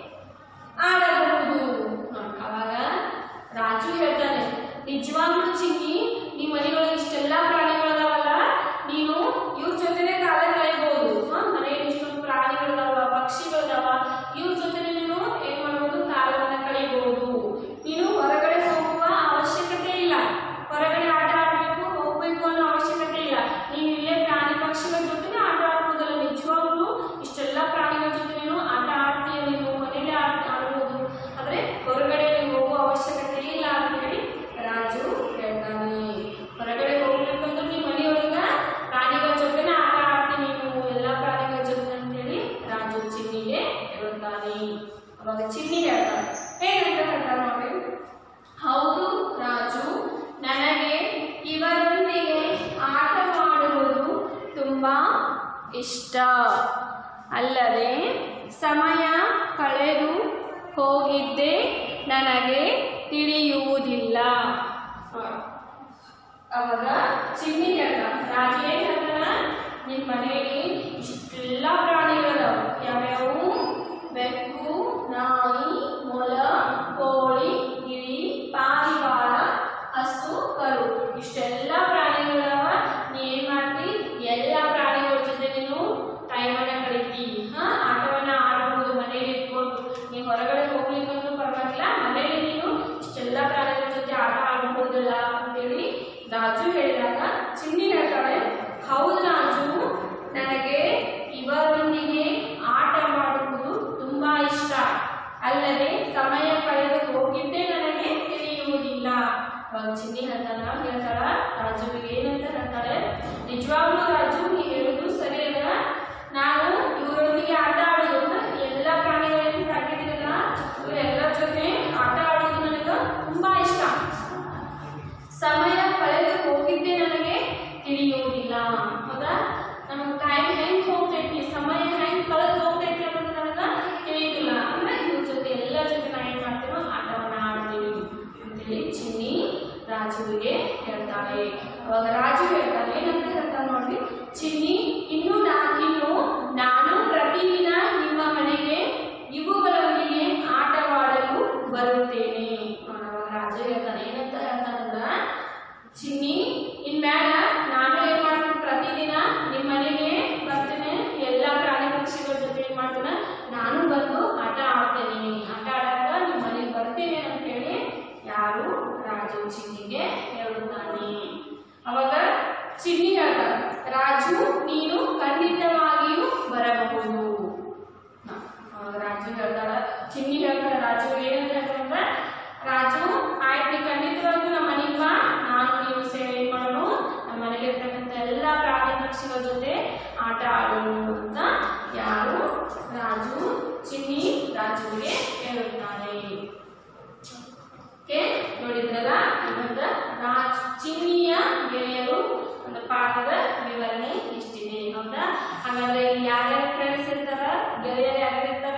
ಆಡಬಹುದು ನೋಡ್, ಅವಾಗ ರಾಜು ಹೇಳ್ತಾನೆ ನಿಜವಾಗ್ಲೂ ಚಿನ್ನಿ ಈ ಮನೆಯೊಳಗೆ ಇಷ್ಟೆಲ್ಲ ಪ್ರಾಣಿಗಳದಾವಲ್ಲ ನೀನು ಇವ್ರ ಜೊತೆನೆ ಕಾಲ ಕಳೆಯಬಹುದು ಮನೆಯಲ್ಲಿ ಇಷ್ಟೊಂದು ಪ್ರಾಣಿಗಳಿದಾವ ಪಕ್ಷಿಗಳಿದಾವ ಇವ್ರ ಜೊತೆ ನೀನು ಏನ್ ಮಾಡ್ಬೋದು ಕಾಲವನ್ನ ಕಳೆಯಬಹುದು ನೀನು ಹೊರಗಡೆ ಹೋಗುವ ಅವಶ್ಯಕತೆ ಇಲ್ಲ ಹೊರಗಡೆ ಆಟ ಆಡಬೇಕು ಹೋಗ್ಬೇಕು ಅನ್ನೋ ಅವಶ್ಯಕತೆ ಇಲ್ಲ ನೀನು ಇಲ್ಲೇ ಪ್ರಾಣಿ ಪಕ್ಷಿಗಳ ಜೊತೆ ಆಟ ಆಡ್ಬೋದಲ್ಲ ನಿಜವಾಗ್ಲೂ ಇಷ್ಟೆಲ್ಲ ಪ್ರಾಣಿಗಳ ಜೊತೆ ನೀನು ಆಟ ಆಡ್ತೀಯ ನೀನು ಮನೇಲಿ ಆಟ ಆಡ್ಬೋದು ಆದ್ರೆ ಹೊರಗಡೆ ನೀವು ಹೋಗುವ ಅವಶ್ಯಕತೆ ಇಲ್ಲ ಅಂತ ಹೇಳಿ ರಾಜು ಹೇಳ್ತಾನೆ ಹೊರಗಡೆ ಹೋಗ್ಬೇಕಂದ್ರೆ ನೀ ಮನೆಯೊಳಗ ಪ್ರಾಣಿಗಳ ಜೊತೆನೆ ಆಟ ಆಡ್ತೀನಿ ನೀವು ಎಲ್ಲ ಪ್ರಾಣಿಗಳ ಜೊತೆ ಅಂತೇಳಿ ರಾಜು ಚಿನ್ನಿಗೆ ಹೇಳ್ತಾನೆ ಅವಾಗ ಚಿನ್ನಿ ಹೇಳ್ತಾನೆ ಏನಂತ ಹೇಳ್ತಾನೆ ನೋಡಿ ಹೌದು ರಾಜು ನನಗೆ ಇವರೊಂದಿಗೆ ಆಟವಾಡುವುದು ತುಂಬಾ ಇಷ್ಟ ಅಲ್ಲದೆ ಸಮಯ ಕಳೆದು ಹೋಗಿದ್ದೇ ನನಗೆ ತಿಳಿಯುವುದಿಲ್ಲ ಅವಾಗ ಚಿನ್ನಿ ಹೇಳ್ತಾನ ರಾಜ ಏನ್ ಹೇಳ್ತಾನ ನಿನ್ ಮನೆಯಲ್ಲಿ ಇಷ್ಟೆಲ್ಲ ಪ್ರಾಣಿಗಳದಾವ ಯಾವ್ಯಾವು ಬೆಕ್ಕು ನಾಯಿ ಮೊಲ ಕೋಳಿ ಗಿಳಿ ಅವಾಗ ಚಿನ್ನಿ ಹೇಳ್ತಾನ ಹೇಳ್ತಾಳ ರಾಜುವಿಗೆ ಏನಂತ ಹೇಳ್ತಾಳೆ ನಿಜವಾಗ್ಲೂ ರಾಜು ನೀ ಹೇಳುದು ಸರಿ ಅಲ್ಲ ನಾನು ಇವರೊಂದಿಗೆ ಆಟ ಆಡೋದು ಎಲ್ಲ ಪ್ರಾಣಿಗಳನ್ನು ಸಾಕಿದಿರಲ್ಲ ಇವರೆಲ್ಲರ ಜೊತೆ ಆಟ ಆಡೋದು ನನಗೆ ತುಂಬಾ ಇಷ್ಟ ಸಮಯ ಕಳೆದು ಹೋಗಿದ್ದೇ ನನಗೆ ತಿಳಿಯುವುದಿಲ್ಲ ಹೌದಾ ನಮ್ಗೆ ಟೈಮ್ ಹೆಂಗ್ ಹೋಗ್ತೈತಿ ಸಮಯ ಹೆಂಗ್ ಕಳೆದು ಹೋಗ್ತೈತಿ ಅನ್ನೋದು ನನಗೆ ತಿಳಿಯುವುದಿಲ್ಲ ಅಂದ್ರೆ ಇವ್ರ ಜೊತೆ ಎಲ್ಲರ ಜೊತೆ ನಾ ಏನ್ ಮಾಡ್ತೀನೋ ಆಟವನ್ನ ಆಡ್ತೀನಿ ಅಂತೇಳಿ ಚಿನ್ನಿ ರಾಜುವಿಗೆ ಹೇಳ್ತಾಳೆ ಅವಾಗ ರಾಜು ಹೇಳ್ತಾನೆ ಏನಂತ ಹೇಳ್ತಾನೆ ನೋಡಿ ಚಿನ್ನಿ ಇನ್ನು ನಾ ಇನ್ನು ನಾನು ಪ್ರತಿದಿನ ನಿಮ್ಮ ಮನೆಗೆ ಇವುಗಳೊಂದಿಗೆ ಆಟವಾಡಲು ಬರುತ್ತೇನೆ ಅವಾಗ ರಾಜು ಹೇಳ್ತಾನೆ ಏನಂತ ಹೇಳ್ತಾನಂದ್ರ ಚಿನ್ನಿ ಇನ್ಮ್ಯಾಲ ನಾನು ಏನ್ ಮಾಡ್ತೀನಿ ಪ್ರತಿದಿನ ನಿಮ್ಮ ಮನೆಗೆ ಬರ್ತೇನೆ ಎಲ್ಲ ಪ್ರಾಣಿ ಪಕ್ಷಿಗಳ ಜೊತೆ ಏನ್ ಮಾಡ್ತೇನೆ ನಾನು ಬಂದು ಆಟ ಆಡ್ತೇನೆ ಆಟ ಆಡಾಕ ನಿಮ್ಮ ಮನೆಗೆ ಬರ್ತೇನೆ ಅಂತ ಹೇಳಿ ಯಾರು ರಾಜು ಚಿನ್ನಿಗೆ ಹೇಳುತ್ತಾನೆ ಅವಾಗ ಚಿನ್ನಿ ಹೇಳ್ತಾನೆ ರಾಜು ನೀನು ಖಂಡಿತವಾಗಿಯೂ ಬರಬಹುದು ಹ, ಅವಾಗ ರಾಜು ಹೇಳ್ತಾಳ ಚಿನ್ನಿ ಹೇಳ್ತಾಳ ರಾಜು ಏನಂತ ಹೇಳ್ತಾರಂದ್ರೆ ರಾಜು ಆಯ್ತು ನೀ ಖಂಡಿತವಾಗಿಯೂ ನಮ್ಮ ಮನೆಗೆ ಬಾ ನಾನು ನೀವು ಸೇವೆ ಏನ್ ಮಾಡೋಣ ನಮ್ಮ ಮನೆಗೆ ಇರ್ತಕ್ಕಂಥ ಎಲ್ಲ ಪ್ರಾಣಿ ಪಕ್ಷಿಗಳ ಜೊತೆ ಆಟ ಆಡೋಣ ಅಂತ ಯಾರು ರಾಜು ಚಿನ್ನಿ ರಾಜುವಿಗೆ ಹೇಳುತ್ತಾನೆ ಓಕೆ ನೋಡಿದ್ರಲ್ಲ ಇವತ್ತ ರಾಜ್ ಚಿನ್ನಿಯ ಗೆಳೆಯರು ಒಂದು ಪಾಠದ ವಿವರಣೆ ಇಷ್ಟಿದೆ ಹೌದಾ ಹಾಗಾದ್ರೆ ಇಲ್ಲಿ ಯಾರ್ಯಾರ ಫ್ರೆಂಡ್ಸ್ ಇರ್ತಾರ ಗೆಳೆಯರು ಯಾರ್ಯಾರು ಇರ್ತಾರ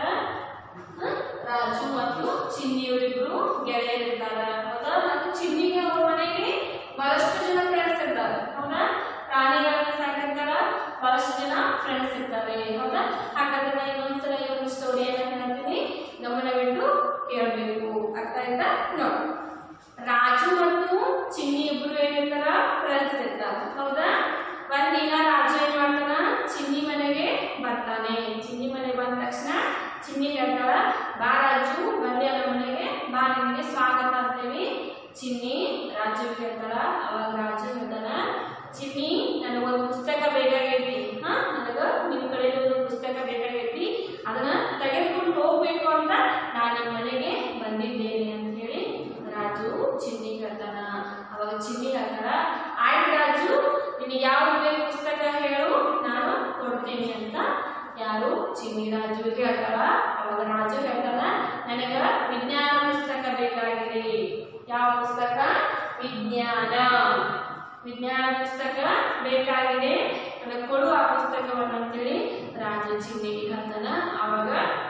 ಹ? ರಾಜು ಮತ್ತು ಚಿನ್ನಿಯವರಿಬ್ರು ಗೆಳೆಯರು ಇರ್ತಾರ ಹೌದಾ ಮತ್ತು ಚಿನ್ನಿಗೆ ಅವ್ರ ಮನೆಗೆ ಬಹಳಷ್ಟು ಜನ ಫ್ರೆಂಡ್ಸ್ ಇರ್ತಾರೆ ಹೌದಾ ಪ್ರಾಣಿಗಳನ್ನ ಸಾಕಿರ್ತಾರ ಬಹಳಷ್ಟು ಜನ ಫ್ರೆಂಡ್ಸ್ ಇರ್ತಾರೆ ಹೌದಾ ಹಾಗಾದ್ರೆ ನಾನು ಇನ್ನೊಂದ್ಸಲ ಈ ಒಂದು ಸ್ಟೋರಿಯನ್ನ ಹೇಳ್ತೀನಿ ಗಮನವಿಟ್ಟು ಕೇಳಬೇಕು ಅರ್ಥ ಆಯ್ತಾ ನೋಡಿ ರಾಜು ಮತ್ತು ಚಿನ್ನಿ ಇಬ್ರು ಏನಿರ್ತಾರ ಫ್ರೆಂಡ್ಸ್ ಇರ್ತಾರ ಹೌದಾ ಒಂದಿನ ರಾಜು ಏನ್ ಮಾಡ್ತಾನ ಚಿನ್ನಿ ಮನೆಗೆ ಬರ್ತಾನೆ ಚಿನ್ನಿ ಮನೆಗೆ ಬಂದ ತಕ್ಷಣ ಚಿನ್ನಿ ಹೇಳ್ತಾಳ ಬಾ ರಾಜು ಬಂದೆ ನಮ್ಮ ಮನೆಗೆ ಬಾ ನಿಮಗೆ ಸ್ವಾಗತ ಅಂತೇಳಿ ಚಿನ್ನಿ ರಾಜು ಹೇಳ್ತಾಳ ಅವಾಗ ರಾಜು ಹೇಳ್ತಾನ ಚಿನ್ನಿ ನನಗೊಂದು ಪುಸ್ತಕ ಬೇಕಾಗೈತಿ ಹಾ ನನಗ ನಿಮ್ ಕಡೆ ಒಂದು ಪುಸ್ತಕ ಬೇಕಾಗೈತಿ ಅದನ್ನ ತೆಗೆದುಕೊಂಡು ಹೋಗ್ಬೇಕು ಅಂತ ನಾನು ನಿಮ್ಮ ಮನೆಗೆ ಬಂದಿದ್ದೇನೆ ಅಂತ ಹೇಳಿ ರಾಜು ಚಿನ್ನಿ ಹೇಳ್ತಾನ ಅವಾಗ ಚಿನ್ನಿ ಹೇಳ್ತಾಳ ಆಯ್ತು ರಾಜು ನಿನಗೆ ಯಾವ ಬೇಕು ಪುಸ್ತಕ ಹೇಳು ನಾನು ಕೊಡ್ತೀನಿ ಅಂತ ಯಾರು ಚಿನ್ನಿ ರಾಜು ಹೇಳ್ತಾಳ ಅವಾಗ ರಾಜು ಹೇಳ್ತಾಳ ನನಗ ವಿಜ್ಞಾನ ಪುಸ್ತಕ ಬೇಕಾಗಿದೆ ಯಾವ ಪುಸ್ತಕ ವಿಜ್ಞಾನ ವಿಜ್ಞಾನ ಪುಸ್ತಕ ಬೇಕಾಗಿದೆ ನನಗೆ ಕೊಡು ಆ ಪುಸ್ತಕವನ್ನು ಅಂತೇಳಿ ರಾಜು ಚಿನ್ನಿಗೆ ಹೇಳ್ತಾನ ಅವಾಗ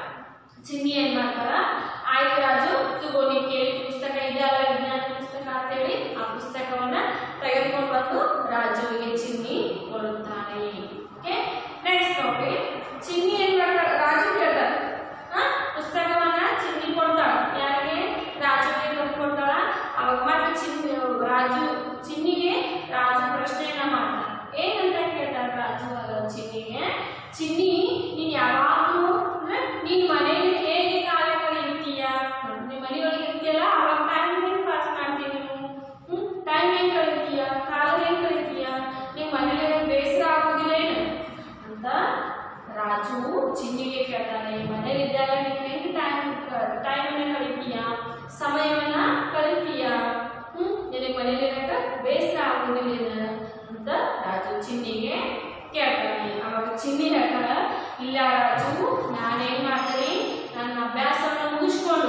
ಚಿನ್ನಿ ಏನ್ ಮಾಡ್ತಾರ ಆಯ್ತು ರಾಜು ತಗೋ ನೀ ಕೇಳಿ ಪುಸ್ತಕ ಇದೆ ಅಲ್ಲ ವಿಜ್ಞಾನ ಪುಸ್ತಕ ಅಂತೇಳಿ ಆ ಪುಸ್ತಕವನ್ನ ತೆಗೆದುಕೊಂಡು ಬಂದು ರಾಜುವಿಗೆ ಚಿನ್ನಿ ಕೊಡುತ್ತಾನೆ ಓಕೆ ನೆಕ್ಸ್ಟ್ ಓಕೆ ಚಿನ್ನಿ ಏನ್ ಮಾಡ್ತಾಳೆ ರಾಜು ಕೇಳ್ತಾಳೆ ಆ ಪುಸ್ತಕವನ್ನ ಚಿನ್ನಿ ಕೊಡ್ತಾಳ ಯಾರಿಗೆ ರಾಜುಗೆ ತಂದು ಕೊಡ್ತಾಳ ಅವಾಗ ಮತ್ತೆ ಚಿನ್ನಿ ರಾಜು ಚಿನ್ನಿಗೆ ರಾಜು ಪ್ರಶ್ನೆಯನ್ನ ಮಾಡ್ತಾನೆ ಏನಂತ ಕೇಳ್ತಾರ ರಾಜು ಅವಾಗ ಚಿನ್ನಿಗೆ ಚಿನ್ನಿ ನೀನ್ ಯಾವಾಗ್ಲೂ ಅಂದ್ರೆ ನೀನ್ ಮನೆಯಲ್ಲಿ ಹೇಗೆ ಕಾಲ ಕಳೀತೀಯ ನಿಮ್ ಮನೆಯೊಳಗೆ ಇರ್ತೀಯಲ್ಲ ಅವಾಗ ಟೈಮ್ ಹೆಂಗ್ ಪಾಸ್ ಮಾಡ್ತೀಯ ನೀನು ಹ್ಮ್ ಟೈಮ್ ಹೆಂಗ್ ಕಳೀತೀಯ ಕಾಲ ಹೆಂಗ್ ಕಳೀತೀಯ ನಿಮ್ ಮನೆಯಲ್ಲಿ ಬೇಸರ ಆಗೋದಿಲ್ಲೇನು ಅಂತ ರಾಜು ಚಿನ್ನಿಗೆ ಕೇಳ್ತಾನೆ ಮನೇಲಿದ್ದಾಗ ನೀನು ಹೆಂಗ್ ಟೈಮ್ ಟೈಮನ್ನ ಕಳಿತೀಯ ಸಮಯವನ್ನ ಕಳಿತೀಯ ಹ್ಮ್ ನಿನಗೆ ಮನೇಲಿರಕ ಬೇಸರ ಆಗೋದಿಲ್ಲ ಅಂತ ರಾಜು ಚಿನ್ನಿಗೆ ಕೇಳ್ತಾನೆ ಅವಾಗ ಚಿನ್ನಿ ಹೇಳ್ತಾಳ ಇಲ್ಲ ರಾಜು ನಾನೇನ್ ಮಾಡ್ತೀನಿ ನನ್ನ ಅಭ್ಯಾಸವನ್ನು ಮುಗಿಸ್ಕೊಂಡು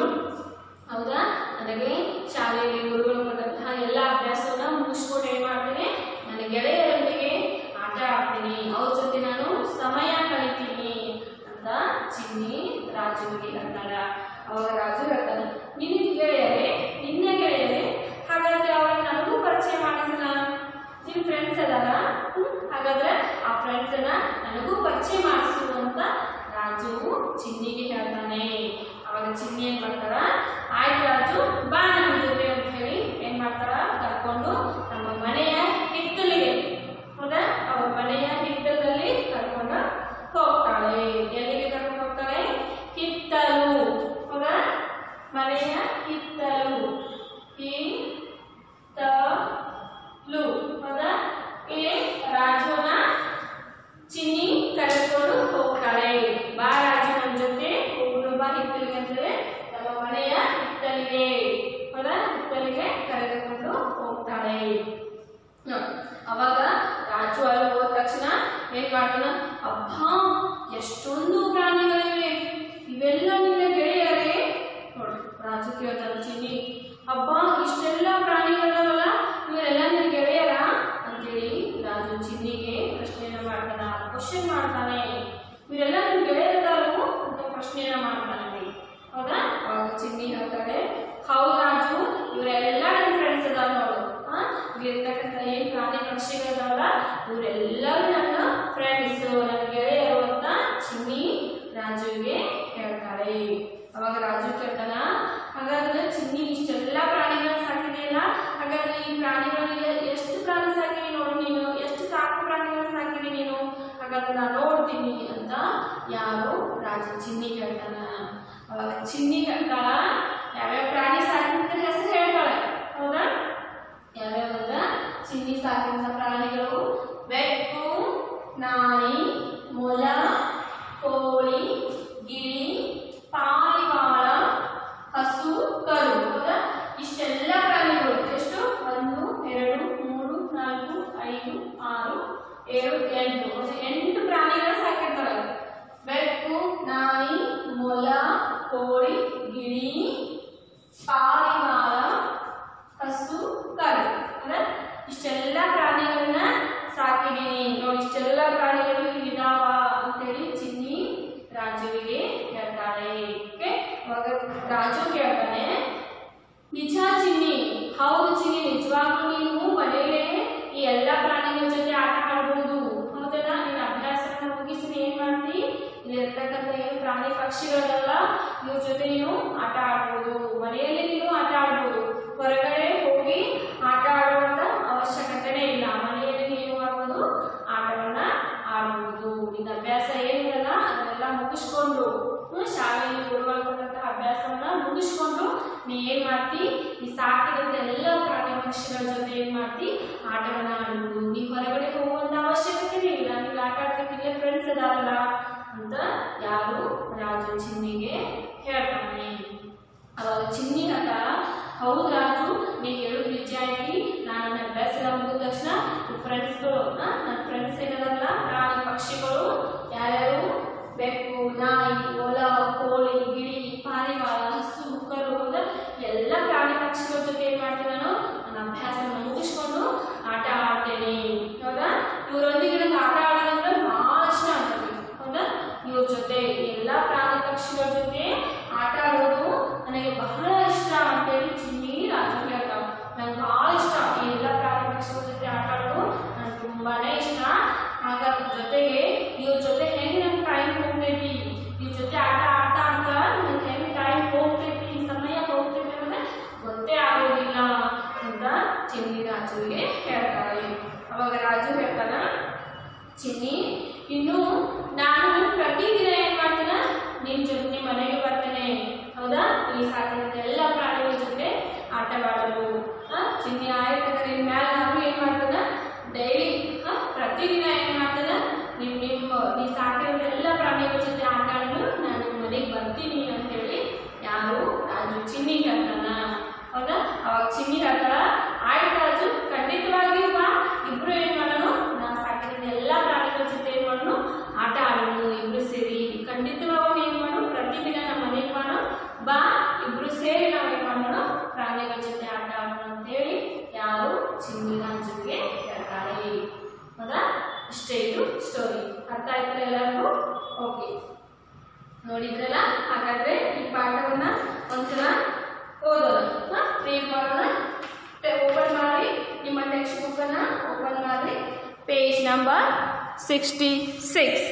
ಹೌದಾ ನನಗೆ ಶಾಲೆಯಲ್ಲಿ ಗುರುಗಳು ಕೊಟ್ಟಂತಹ ಎಲ್ಲ ಅಭ್ಯಾಸವನ್ನ ಮುಗಿಸ್ಕೊಂಡು ಏನ್ ಮಾಡ್ತೀನಿ ನನ್ನ ಗೆಳೆಯರೊಂದಿಗೆ ಆಟ ಆಡ್ತೀನಿ ಅವ್ರ ಜೊತೆ ನಾನು ಸಮಯ ಕಳಿತೀನಿ ಅಂತ ಚಿನ್ನಿ ರಾಜುವಿಗೆ ಹೇಳ್ತಾಳ ಅವಾಗ ರಾಜು ಹೇಳ್ತಾನೆ ನಿನ್ನ ಗೆಳೆಯರೇ ನಿನ್ನ ಗೆಳೆಯರೇ ಹಾಗಾದ್ರೆ ಅವ್ರನ್ನ ನನಗೂ ಪರಿಚಯ ಮಾಡಿಸೋಣ ನಿಮ್ ಫ್ರೆಂಡ್ಸ್ ಅದಾರ ಹ್ಮ್? ಹಾಗಾದ್ರೆ ಆ ಫ್ರೆಂಡ್ಸ್ ಅನ್ನ ನನಗೂ ಪರಿಚಯ ಮಾಡಿಸು ಅಂತ ರಾಜು ಚಿನ್ನಿಗೆ ಹೇಳ್ತಾನೆ ಅವಾಗ ಚಿನ್ನಿ ಏನ್ ಮಾಡ್ತಾಳ ಆಯ್ತು ರಾಜು ಬಾ ನಮ್ಮ ಜೊತೆ ಅಂತ ಹೇಳಿ ಏನ್ ಮಾಡ್ತಾಳ ಕರ್ಕೊಂಡು ನಮ್ಮ ಮನೆಯ ಹಿತ್ತಲಿಗೆ ಹೌದಾ ಅವ್ರ ಮನೆಯ ಹಿತ್ತಲದಲ್ಲಿ ಕರ್ಕೊಂಡು ಹೋಗ್ತಾಳೆ ಎಲ್ಲಿಗೆ ಕರ್ಕೊಂಡು ಹೋಗ್ತಾಳೆ ಹಿತ್ತಲು ಹೌದಾ ಮನೆಯ ಹಿತ್ತಲು ಹಿತ್ತಲು ಹೌದಾ ಇಲ್ಲಿ ರಾಜುನ ಚಿನ್ನಿ ಕರೆದುಕೊಂಡು ಹೋಗ್ತಾಳೆ ಬಾ ರಾಜು ನನ್ನ ಜೊತೆ ಹೋಗುದು ಬಾ ಹಿತ್ತಲಿಗೆ ಅಂತೇಳಿ ನಮ್ಮ ಮನೆಯ ಹಿತ್ತಲಿಗೆ ಹೌದಾ ಹಿತ್ತಲಿಗೆ ಕರೆದುಕೊಂಡು ಮಾಡೋಣ ಅಬ್ಬಾ ಎಷ್ಟೊಂದು ಪ್ರಾಣಿಗಳಿವೆ ಇವೆಲ್ಲ ನಿನ್ನ ಗೆಳೆಯರೇ ನೋಡು ರಾಜು ಕೇಳ್ತಾನೆ ಚಿನ್ನಿ ಅಬ್ಬಾ ಇಷ್ಟೆಲ್ಲ ಪ್ರಾಣಿಗಳವಲ್ಲ ಇವರೆಲ್ಲ ನಿನ್ನ ಗೆಳೆಯರ ಅಂತೇಳಿ ರಾಜು ಚಿನ್ನಿಗೆ ಪ್ರಶ್ನೆಯನ್ನ ಮಾಡ್ತಾನ ಕ್ವಶನ್ ಮಾಡ್ತಾನೆ ಇವರೆಲ್ಲ ನಿನ್ನ ಗೆಳೆಯರದಾರು ಅಂತ ಪ್ರಶ್ನೆಯನ್ನ ಮಾಡ್ತಾನೆ ಹೌದಾ ಅವಾಗ ಚಿನ್ನಿ ಹೇಳ್ತಾಳೆ ಹೌದು ರಾಜು ಇವರೆಲ್ಲ ನನ್ನ ಫ್ರೆಂಡ್ಸ್ ಅದಾವ ನೋಡು ಹಾ ಇಲ್ಲಿರ್ತಕ್ಕಂಥ ಏನ್ ಪ್ರಾಣಿ ಪಕ್ಷಿಗಳದಾವಲ್ಲ ಇವರೆಲ್ಲರೂ ನನ್ನ ಫ್ರೆಂಡ್ಸ್ ನನ್ನ ಗೆಳೆಯರು ಅಂತ ಚಿನ್ನಿ ರಾಜುವಿಗೆ ಹೇಳ್ತಾಳೆ ಅವಾಗ ರಾಜು ಕೇಳ್ತಾನ ಹಾಗಾದ್ರೆ ಚಿನ್ನಿ ಇಷ್ಟೆಲ್ಲ ಪ್ರಾಣಿಗಳನ್ನ ಸಾಕಿದೆಯಲ್ಲ ಹಾಗಾದ್ರೆ ಈ ಪ್ರಾಣಿಗಳಿಗೆ ಎಷ್ಟು ಪ್ರಾಣಿ ಸಾಕಿದೆ ನೋಡು ನೀನು ಎಷ್ಟು ಸಾಕು ಪ್ರಾಣಿಗಳನ್ನ ಸಾಕಿದೆ ನೀನು ಹಾಗಾದ್ರೆ ನಾನು ನೋಡ್ತೀನಿ ಅಂತ ಯಾರು ರಾಜು ಚಿನ್ನಿ ಕೇಳ್ತಾನ ಅವಾಗ ಚಿನ್ನಿ ಹೇಳ್ತಾಳ ಯಾವ್ಯಾವ ಪ್ರಾಣಿ ಸಾಕಿದ ಹೆಸರು ಹೇಳ್ತಾಳೆ ಹೌದಾ ಯಾವ್ಯಾವ ಚಿನ್ನಿ ಸಾಕಿದ ಪ್ರಾಣಿಗಳು ಬೆಕ್ಕು ನಾಯಿ ಮೊಲ ಕೋಳಿ ಗಿಳಿ ಪಾರಿವಾಳ ಹಸು ಕರು ಹೌದಾ ಇಷ್ಟೆಲ್ಲ ಪ್ರಾಣಿಗಳು ಎಷ್ಟು ಒಂದು ಎರಡು ಮೂರು ನಾಲ್ಕು ಐದು ಆರು ಏಳು ಎಂಟು ಮತ್ತೆ ಎಂಟು ಪ್ರಾಣಿಗಳ ಸಾಕಿರ್ತಾರೆ ಬೆಕ್ಕು ನಾಯಿ ಮೊಲ ಕೋಳಿ ಗಿಳಿ ಪಾರಿವಾಳ ಹಸು ಕರು ಅಂದ್ರೆ ಇಷ್ಟೆಲ್ಲ ಪ್ರಾಣಿಗಳನ್ನ ಸಾಕಿದೀನಿ ನೋಡಿ ಇಷ್ಟೆಲ್ಲ ಪ್ರಾಣಿಗಳು ಇಲ್ಲಿದಾವ ಅಂತೇಳಿ ಚಿನ್ನಿ ರಾಜುವಿಗೆ ಹೇಳ್ತಾಳೆ ಓಕೆ ಅವಾಗ ರಾಜು ಕೇಳ್ತಾನೆ ನಿಜ ಚಿನ್ನಿ ಹೌದು ಚಿನ್ನಿ ನಿಜವಾಗ್ಲೂ ನೀನು ಮನೆಯಲ್ಲೇ ಈ ಎಲ್ಲ ಪ್ರಾಣಿಗಳ ಜೊತೆ ಆಟ ಆಡ್ಬೋದು ಹೌದಲ್ಲ ನೀನು ಅಭ್ಯಾಸವನ್ನ ಮುಗಿಸಿ ನೀನ್ ಏನ್ ಮಾಡ್ತಿ ಇಲ್ಲಿರ್ತಕ್ಕಂಥ ಏನು ಪ್ರಾಣಿ ಪಕ್ಷಿಗಳೆಲ್ಲ ಇವ್ರ ಜೊತೆ ನೀನು ಆಟ ಆಡ್ಬೋದು ಮನೆಯಲ್ಲಿ ನೀನು ಆಟ ಆಡ್ಬೋದು ಹೊರಗಡೆ ಹೋಗಿ ಆಟ ಆಡುವಂತ ಅವಶ್ಯಕತೆನೇ ಇಲ್ಲ ಮನೆಯಲ್ಲಿ ನೀನು ಮಾಡ್ಬೋದು ಆಟವನ್ನ ಆಡ್ಬೋದು ನಿನ್ನ ಅಭ್ಯಾಸ ಏನಿರಲ್ಲ ಅದನ್ನೆಲ್ಲ ಮುಗಿಸ್ಕೊಂಡು ಹ್ಮ್, ಶಾಲೆಯಲ್ಲಿ ಕೊಡುವಾಗ ಕೊಟ್ಟಂತಹ ಅಭ್ಯಾಸವನ್ನ ಮುಗಿಸ್ಕೊಂಡು ನೀ ಏನ್ ಮಾಡ್ತಿ ಈ ಸಾಕಿದಂತ ಎಲ್ಲ ಪ್ರಾಣಿ ಪಕ್ಷಿಗಳ ಜೊತೆ ಏನ್ ಮಾಡ್ತಿ ಆಟವನ್ನ ಆಡುವುದು ನೀ ಹೊರಗಡೆ ಹೋಗುವಂತ ಅವಶ್ಯಕತೆನೇ ಇಲ್ಲ ನೀವು ಆಟ ಆಡ್ತಿದ್ದಿಲ್ಲ ಫ್ರೆಂಡ್ಸ್ ಅದಾರಲ್ಲ ಅಂತ ಯಾರು ರಾಜು ಚಿನ್ನಿಗೆ ಹೇಳ್ತಾನೆ ಅವಾಗ ಚಿನ್ನಿ ಅಂತ ಹೌದು ರಾಜು ನೀ ಹೇಳುದು ನಿಜ ಐತಿ ನಾನು ನನ್ನ ಅಭ್ಯಾಸ ಎಲ್ಲ ಮುಗಿದ ತಕ್ಷಣ ಫ್ರೆಂಡ್ಸ್ಗಳು ನನ್ನ ಫ್ರೆಂಡ್ಸ್ ಏನದಲ್ಲ ಪ್ರಾಣಿ ಪಕ್ಷಿಗಳು ಯಾರ್ಯಾರು ಬೆಕ್ಕು ನಾಯಿ ಮೊಲ ಕೋಳಿ ಗಿಳಿ ಪಾರಿವಾಳ ಹಸು ಕರು ಹೌದಾ ಎಲ್ಲ ಪ್ರಾಣಿ ಪಕ್ಷಿಗಳ ಜೊತೆ ಏನ್ ಮಾಡ್ತೀನಿ ನಾನು ನನ್ನ ಅಭ್ಯಾಸವನ್ನು ಮುಗಿಸ್ಕೊಂಡು ಆಟ ಆಡ್ತೇನೆ ಹೌದಾ ಇವರೊಂದಿಗೆ ನನಗೆ ಆಟ ಆಡೋದಂದ್ರೆ ಬಹಳ ಇಷ್ಟ ಆಗ್ತದೆ ಹೌದಾ ಇವ್ರ ಜೊತೆ ಎಲ್ಲ ಪ್ರಾಣಿ ಪಕ್ಷಿಗಳ ಜೊತೆ ಆಟ ಆಡೋದು ನನಗೆ ಬಹಳ ಇಷ್ಟ ಅಂತೇಳಿ ಚಿನ್ನಿ ರಾಜು ಹೇಳ್ತಾವ ನಂಗೆ ಬಹಳ ಇಷ್ಟ ಈ ಎಲ್ಲ ಪ್ರಾಣಿ ಪಕ್ಷಿಗಳ ಜೊತೆ ಆಟ ಆಡೋದು ನಂಗೆ ತುಂಬಾನೇ ಇಷ್ಟ ಹಾಗಾಗಿ ಜೊತೆಗೆ ಇವ್ರ ಜೊತೆ ಹೆಂಗೆ ನಮ್ಗೆ ಟೈಮ್ ಹೋಗ್ತೈತಿ ಇವ್ರ ಜೊತೆ ಆಟ ಆಡ್ತಾ ಆಡ್ತಾ ನಂಗೆ ಹೆಂಗೆ ಟೈಮ್ ಹೋಗ್ತೈತಿ ಸಮಯ ಹೋಗ್ತೈತಿ ಅನ್ನೋದೇ ಗೊತ್ತೇ ಆಗೋದಿಲ್ಲ ಅಂತ ಚಿನ್ನಿ ರಾಜುವಿಗೆ ಹೇಳ್ತಾರೆ ಅವಾಗ ರಾಜು ಹೇಳ್ತಾನ ಚಿನ್ನಿ ಇನ್ನು ನಾನು ಪ್ರತಿದಿನ ಏನ್ ಮಾಡ್ತೀನ ನಿಮ್ ಜೊತೆ ನಿಮ್ ಮನೆಗೆ ಬರ್ತೇನೆ ಹೌದಾ ಈ ಸಾಕಿದಂತ ಎಲ್ಲ ಪ್ರಾಣಿಗಳ ಜೊತೆ ಆಟವಾಡಲು ಆ, ಚಿನ್ನಿ ಆಯ್ತಂದ್ರೆ ನಿನ್ ಮ್ಯಾಲ ನಾನು ಏನ್ ಮಾಡ್ತಾನ ಡೈಲಿ ಪ್ರತಿದಿನ ಏನ್ ಮಾಡ್ತಾನ ನಿಮ್ ನಿಮ್ ನೀ ಸಾಕಿದಂತ ಎಲ್ಲ ಪ್ರಾಣಿಗಳ ಜೊತೆ ಆಟ ಆಡಲು ನಾನು ನಿಮ್ ಮನೆಗೆ ಬರ್ತೀನಿ ಅಂತೇಳಿ ಯಾರು ರಾಜು ಚಿನ್ನಿ ಹೇಳ್ತಾನ ಹೌದಾ ಅವಾಗ ಚಿನ್ನಿ ಹೇಳ್ತಾಳ ಆಯ್ತು ರಾಜು ಖಂಡಿತವಾಗಿಯೂ ಬಾ ಇಬ್ರು ಏನ್ ಮಾಡೋಣ ನಾವು ಸಾಕಿದ ಎಲ್ಲ ಪ್ರಾಣಿಗಳ ಜೊತೆ ಏನ್ ಮಾಡೋಣ ಆಟ ಆಡೋಣ ಇಬ್ರು ಸೇರಿ ಖಂಡಿತವಾಗೂ ಏನ್ ಮಾಡೋಣ ಪ್ರತಿದಿನ ನಮ್ಮ ಮನೆಗೆ ಮಾಡೋ ಬಾ ಇಬ್ರು ಸೇರಿ ನಾವು ಏನ್ ಮಾಡೋಣ ಪ್ರಾಣಿಗಳ ಜೊತೆ ಆಟ ಆಡೋಣ ಅಂತೇಳಿ ಯಾರು ಚಿನ್ನಿ ರಾಜುಗೆ ಹೇಳ್ತಾರೆ ಹೌದಾ ಇಷ್ಟೇ ಇದು ಸ್ಟೋರಿ ಅರ್ಥ ಆಯ್ತಲ್ಲ ಎಲ್ಲರಿಗೂ ಓಕೆ ನೋಡಿದ್ರಲ್ಲ ಹಾಗಾದ್ರೆ ಈ ಪಾಠವನ್ನ ಒಂದ್ಸಲ ಓದೋಣ ರೀಡ್ ಮಾಡೋಣ ಓಪನ್ ಮಾಡಿ ನಿಮ್ಮ ಟೆಕ್ಸ್ಟ್ ಬುಕ್ ಅನ್ನ ಓಪನ್ ಮಾಡಿ page number sixty six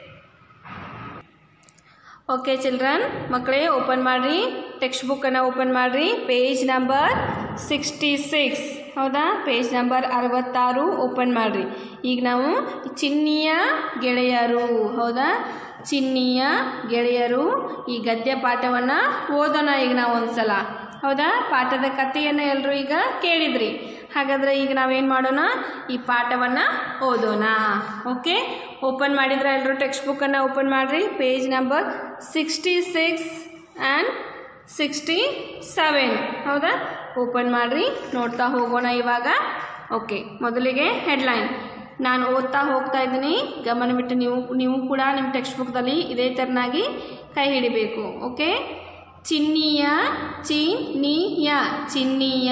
okay children ಮಕ್ಕಳೇ ಓಪನ್ ಮಾಡಿರಿ ಟೆಕ್ಸ್ಟ್ ಬುಕ್ಕನ್ನು ಓಪನ್ ಮಾಡಿರಿ ಪೇಜ್ ನಂಬರ್ ಸಿಕ್ಸ್ಟಿ ಸಿಕ್ಸ್ ಹೌದಾ ಪೇಜ್ ನಂಬರ್ ಅರವತ್ತಾರು ಓಪನ್ ಮಾಡಿರಿ ಈಗ ನಾವು ಚಿನ್ನಿಯ ಗೆಳೆಯರು ಹೌದಾ ಚಿನ್ನಿಯ ಗೆಳೆಯರು ಈ ಗದ್ಯ ಪಾಠವನ್ನು ಓದೋಣ ಈಗ ನಾವು ಒಂದ್ಸಲ ಹೌದಾ ಪಾಠದ ಕಥೆಯನ್ನು ಎಲ್ಲರೂ ಈಗ ಕೇಳಿದ್ರಿ ಹಾಗಾದರೆ ಈಗ ನಾವೇನು ಮಾಡೋಣ ಈ ಪಾಠವನ್ನು ಓದೋಣ ಓಕೆ ಓಪನ್ ಮಾಡಿದ್ರೆ ಎಲ್ಲರೂ ಟೆಕ್ಸ್ಟ್ ಬುಕ್ಕನ್ನು ಓಪನ್ ಮಾಡಿರಿ page number sixty six and sixty seven ಹೌದಾ ಓಪನ್ ಮಾಡಿರಿ ನೋಡ್ತಾ ಹೋಗೋಣ ಇವಾಗ ಓಕೆ ಮೊದಲಿಗೆ ಹೆಡ್ಲೈನ್ ನಾನು ಓದ್ತಾ ಹೋಗ್ತಾ ಇದ್ದೀನಿ ಗಮನವಿಟ್ಟು ನೀವು ನೀವು ಕೂಡ ನಿಮ್ಮ ಟೆಕ್ಸ್ಟ್ ಬುಕ್ದಲ್ಲಿ ಇದೇ ಥರನಾಗಿ ಕೈ ಹಿಡಿಬೇಕು ಓಕೆ ಚಿನ್ನಿಯ ಚಿನ್ನಿಯ ಚಿನ್ನಿಯ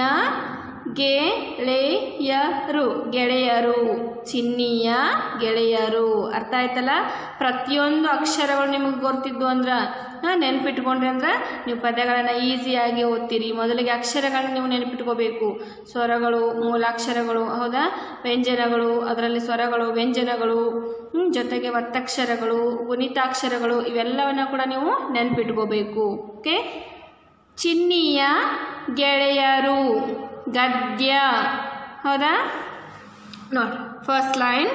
ಗೆಳೆಯರು ಗೆಳೆಯರು ಚಿನ್ನಿಯ ಗೆಳೆಯರು ಅರ್ಥ ಆಯ್ತಲ್ಲ ಪ್ರತಿಯೊಂದು ಅಕ್ಷರಗಳು ನಿಮಗೆ ಗೊತ್ತಿದ್ದು ಅಂದ್ರೆ ಹಾಂ ನೆನ್ಪಿಟ್ಕೊಂಡ್ರಿ ಅಂದ್ರೆ ನೀವು ಪದ್ಯಗಳನ್ನು ಈಸಿಯಾಗಿ ಓದ್ತೀರಿ ಮೊದಲಿಗೆ ಅಕ್ಷರಗಳನ್ನ ನೀವು ನೆನಪಿಟ್ಕೋಬೇಕು ಸ್ವರಗಳು ಮೂಲಾಕ್ಷರಗಳು ಹೌದಾ ವ್ಯಂಜನಗಳು ಅದರಲ್ಲಿ ಸ್ವರಗಳು ವ್ಯಂಜನಗಳು ಹ್ಮ್, ಜೊತೆಗೆ ಒತ್ತಕ್ಷರಗಳು ಗುಣಿತಾಕ್ಷರಗಳು ಇವೆಲ್ಲವನ್ನ ಕೂಡ ನೀವು ನೆನಪಿಟ್ಕೋಬೇಕು ಓಕೆ ಚಿನ್ನಿಯ ಗೆಳೆಯರು ಗದ್ಯ ಹೌದಾ ನೋಡಿ ಫಸ್ಟ್ ಲೈನ್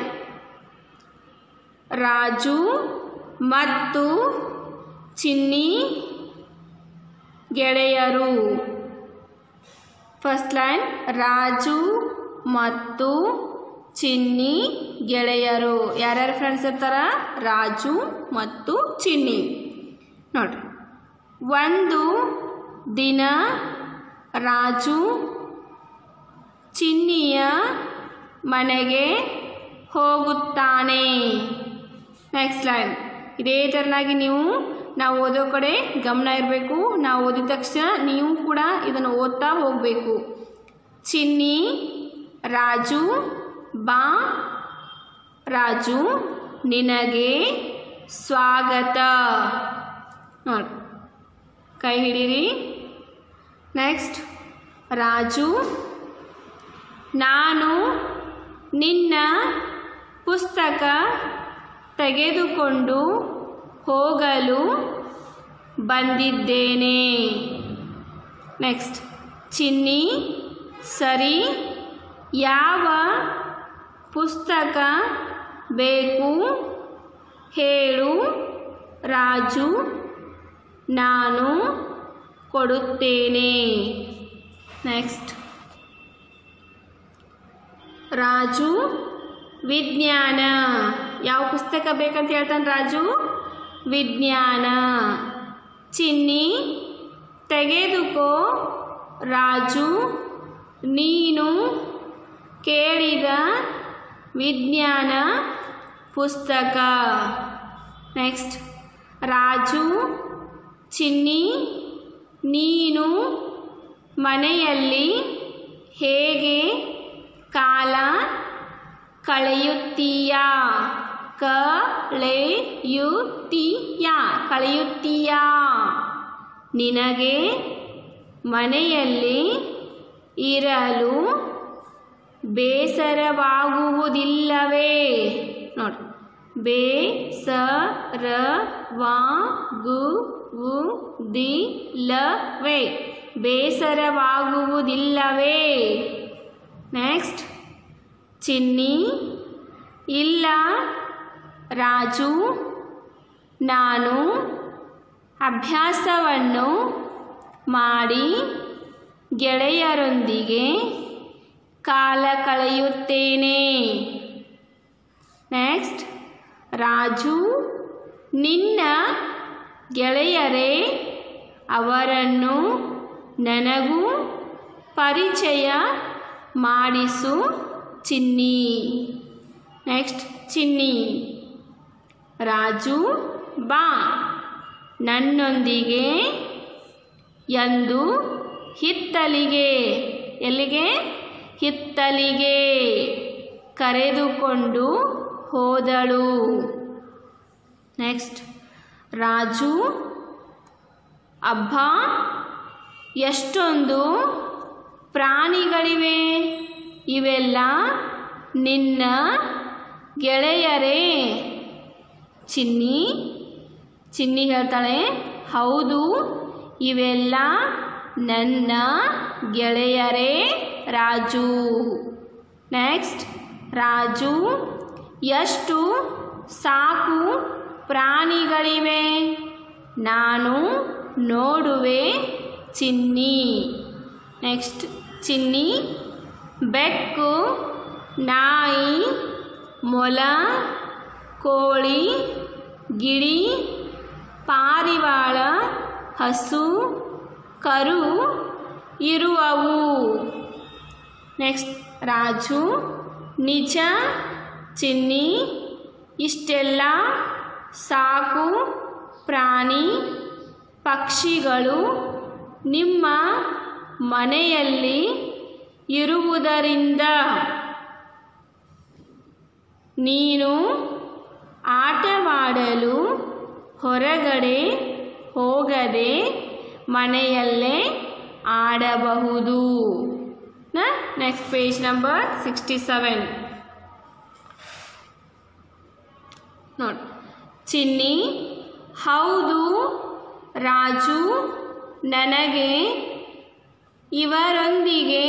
ರಾಜು ಮತ್ತು ಚಿನ್ನಿ ಗೆಳೆಯರು ಫಸ್ಟ್ ಲೈನ್ ರಾಜು ಮತ್ತು ಚಿನ್ನಿ ಗೆಳೆಯರು ಯಾರ್ಯಾರು ಫ್ರೆಂಡ್ಸ್ ಇರ್ತಾರ ರಾಜು ಮತ್ತು ಚಿನ್ನಿ ನೋಡ್ರಿ ಒಂದು ದಿನ ರಾಜು ಚಿನ್ನಿಯ ಮನೆಗೆ ಹೋಗುತ್ತಾನೆ ನೆಕ್ಸ್ಟ್ ಲೈನ್ ಇದೇ ಥರನಾಗಿ ನೀವು ನಾವು ಓದೋ ಕಡೆ ಗಮನ ಇರಬೇಕು ನಾವು ಓದಿದ ತಕ್ಷಣ ನೀವು ಕೂಡ ಇದನ್ನು ಓದ್ತಾ ಹೋಗಬೇಕು ಚಿನ್ನಿ ರಾಜು ಬಾ ರಾಜು ನಿನಗೆ ಸ್ವಾಗತ ನೋಡಿ ಕೈ ಹಿಡೀರಿ ನೆಕ್ಸ್ಟ್ ರಾಜು ನಾನು ನಿನ್ನ ಪುಸ್ತಕ ತೆಗೆದುಕೊಂಡು ಹೋಗಲು ಬಂದಿದ್ದೇನೆ ನೆಕ್ಸ್ಟ್ ಚಿನ್ನಿ ಸರಿ ಯಾವ ಪುಸ್ತಕ ಬೇಕು ಹೇಳು ರಾಜು ನಾನು ಕೊಡುತ್ತೇನೆ ನೆಕ್ಸ್ಟ್ ರಾಜು ವಿಜ್ಞಾನ ಯಾವ ಪುಸ್ತಕ ಬೇಕಂತ ಹೇಳ್ತಾನೆ ರಾಜು ವಿಜ್ಞಾನ ಚಿನ್ನಿ ತೆಗೆದುಕೋ ರಾಜು ನೀನು ಕೇಳಿದ ವಿಜ್ಞಾನ ಪುಸ್ತಕ ನೆಕ್ಸ್ಟ್ ರಾಜು ಚಿನ್ನಿ ನೀನು ಮನೆಯಲ್ಲಿ ಹೇಗೆ ಕಾಲ ಕಳೆಯುತ್ತೀಯಾ ಕಳೆಯುತ್ತೀಯಾ ಕಳೆಯುತ್ತೀಯಾ ನಿನಗೆ ಮನೆಯಲ್ಲಿ ಇರಲು ಬೇಸರವಾಗುವುದಿಲ್ಲವೇ ನೋಡಿ ಬೇಸರವಾಗುವುದಿಲ್ಲವೇ ಬೇಸರವಾಗುವುದಿಲ್ಲವೇ ನೆಕ್ಸ್ಟ್ ಚಿನ್ನಿ ಇಲ್ಲ ರಾಜು ನಾನು ಅಭ್ಯಾಸವನ್ನು ಮಾಡಿ ಗೆಳೆಯರೊಂದಿಗೆ ಕಾಲ ಕಳೆಯುತ್ತೇನೆ ನೆಕ್ಸ್ಟ್ ರಾಜು ನಿನ್ನ ಗೆಳೆಯರೇ ಅವರನ್ನು ನನಗೂ ಪರಿಚಯ ಮಾಡಿಸು ಚಿನ್ನಿ ನೆಕ್ಸ್ಟ್ ಚಿನ್ನಿ ರಾಜು ಬಾ ನನ್ನೊಂದಿಗೆ ಎಂದು ಹಿತ್ತಲಿಗೆ ಎಲ್ಲಿಗೆ ಹಿತ್ತಲಿಗೆ ಕರೆದುಕೊಂಡು ಹೋದಳು ನೆಕ್ಸ್ಟ್ ರಾಜು ಅಬ್ಬ ಎಷ್ಟೊಂದು ಪ್ರಾಣಿಗಳಿವೆ ಇವೆಲ್ಲ ನಿನ್ನ ಗೆಳೆಯರೇ ಚಿನ್ನಿ ಚಿನ್ನಿ ಹೇಳ್ತಾಳೆ ಹೌದು ಇವೆಲ್ಲ ನನ್ನ ಗೆಳೆಯರೇ ರಾಜು ನೆಕ್ಸ್ಟ್ ರಾಜು ಎಷ್ಟು ಸಾಕು ಪ್ರಾಣಿಗಳಿವೆ ನಾನು ನೋಡುವೆ ಚಿನ್ನಿ ನೆಕ್ಸ್ಟ್ ಚಿನ್ನಿ ಬೆಕ್ಕು ನಾಯಿ ಮೊಲ ಕೋಳಿ ಗಿಳಿ ಪಾರಿವಾಳ ಹಸು ಕರು ಇರುವವು ನೆಕ್ಸ್ಟ್ ರಾಜು ನಿಜ ಚಿನ್ನಿ ಇಷ್ಟೆಲ್ಲ ಸಾಕು ಪ್ರಾಣಿ ಪಕ್ಷಿಗಳು ನಿಮ್ಮ ಮನೆಯಲ್ಲಿ ಇರುವುದರಿಂದ ನೀನು ಆಟವಾಡಲು ಹೊರಗಡೆ ಹೋಗದೆ ಮನೆಯಲ್ಲೇ ಆಡಬಹುದು next page number sixty seven ನೋಡಿ ಚಿನ್ನಿ ಹೌದು ರಾಜು ನನಗೆ ಇವರೊಂದಿಗೆ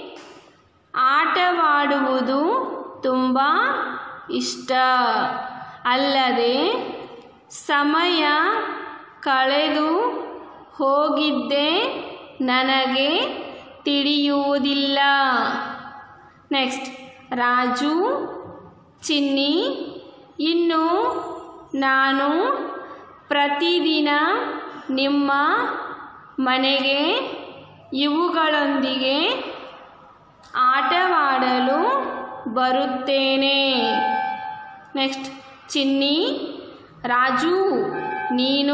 ಆಟವಾಡುವುದು ತುಂಬ ಇಷ್ಟ ಅಲ್ಲದೆ ಸಮಯ ಕಳೆದು ಹೋಗಿದ್ದೇ ನನಗೆ ತಿಳಿಯುವುದಿಲ್ಲ ನೆಕ್ಸ್ಟ್ ರಾಜು ಚಿನ್ನಿ ಇನ್ನು ನಾನು ಪ್ರತಿದಿನ ನಿಮ್ಮ ಮನೆಗೆ ಇವುಗಳೊಂದಿಗೆ ಆಟವಾಡಲು ಬರುತ್ತೇನೆ ನೆಕ್ಸ್ಟ್ ಚಿನ್ನಿ ರಾಜು ನೀನು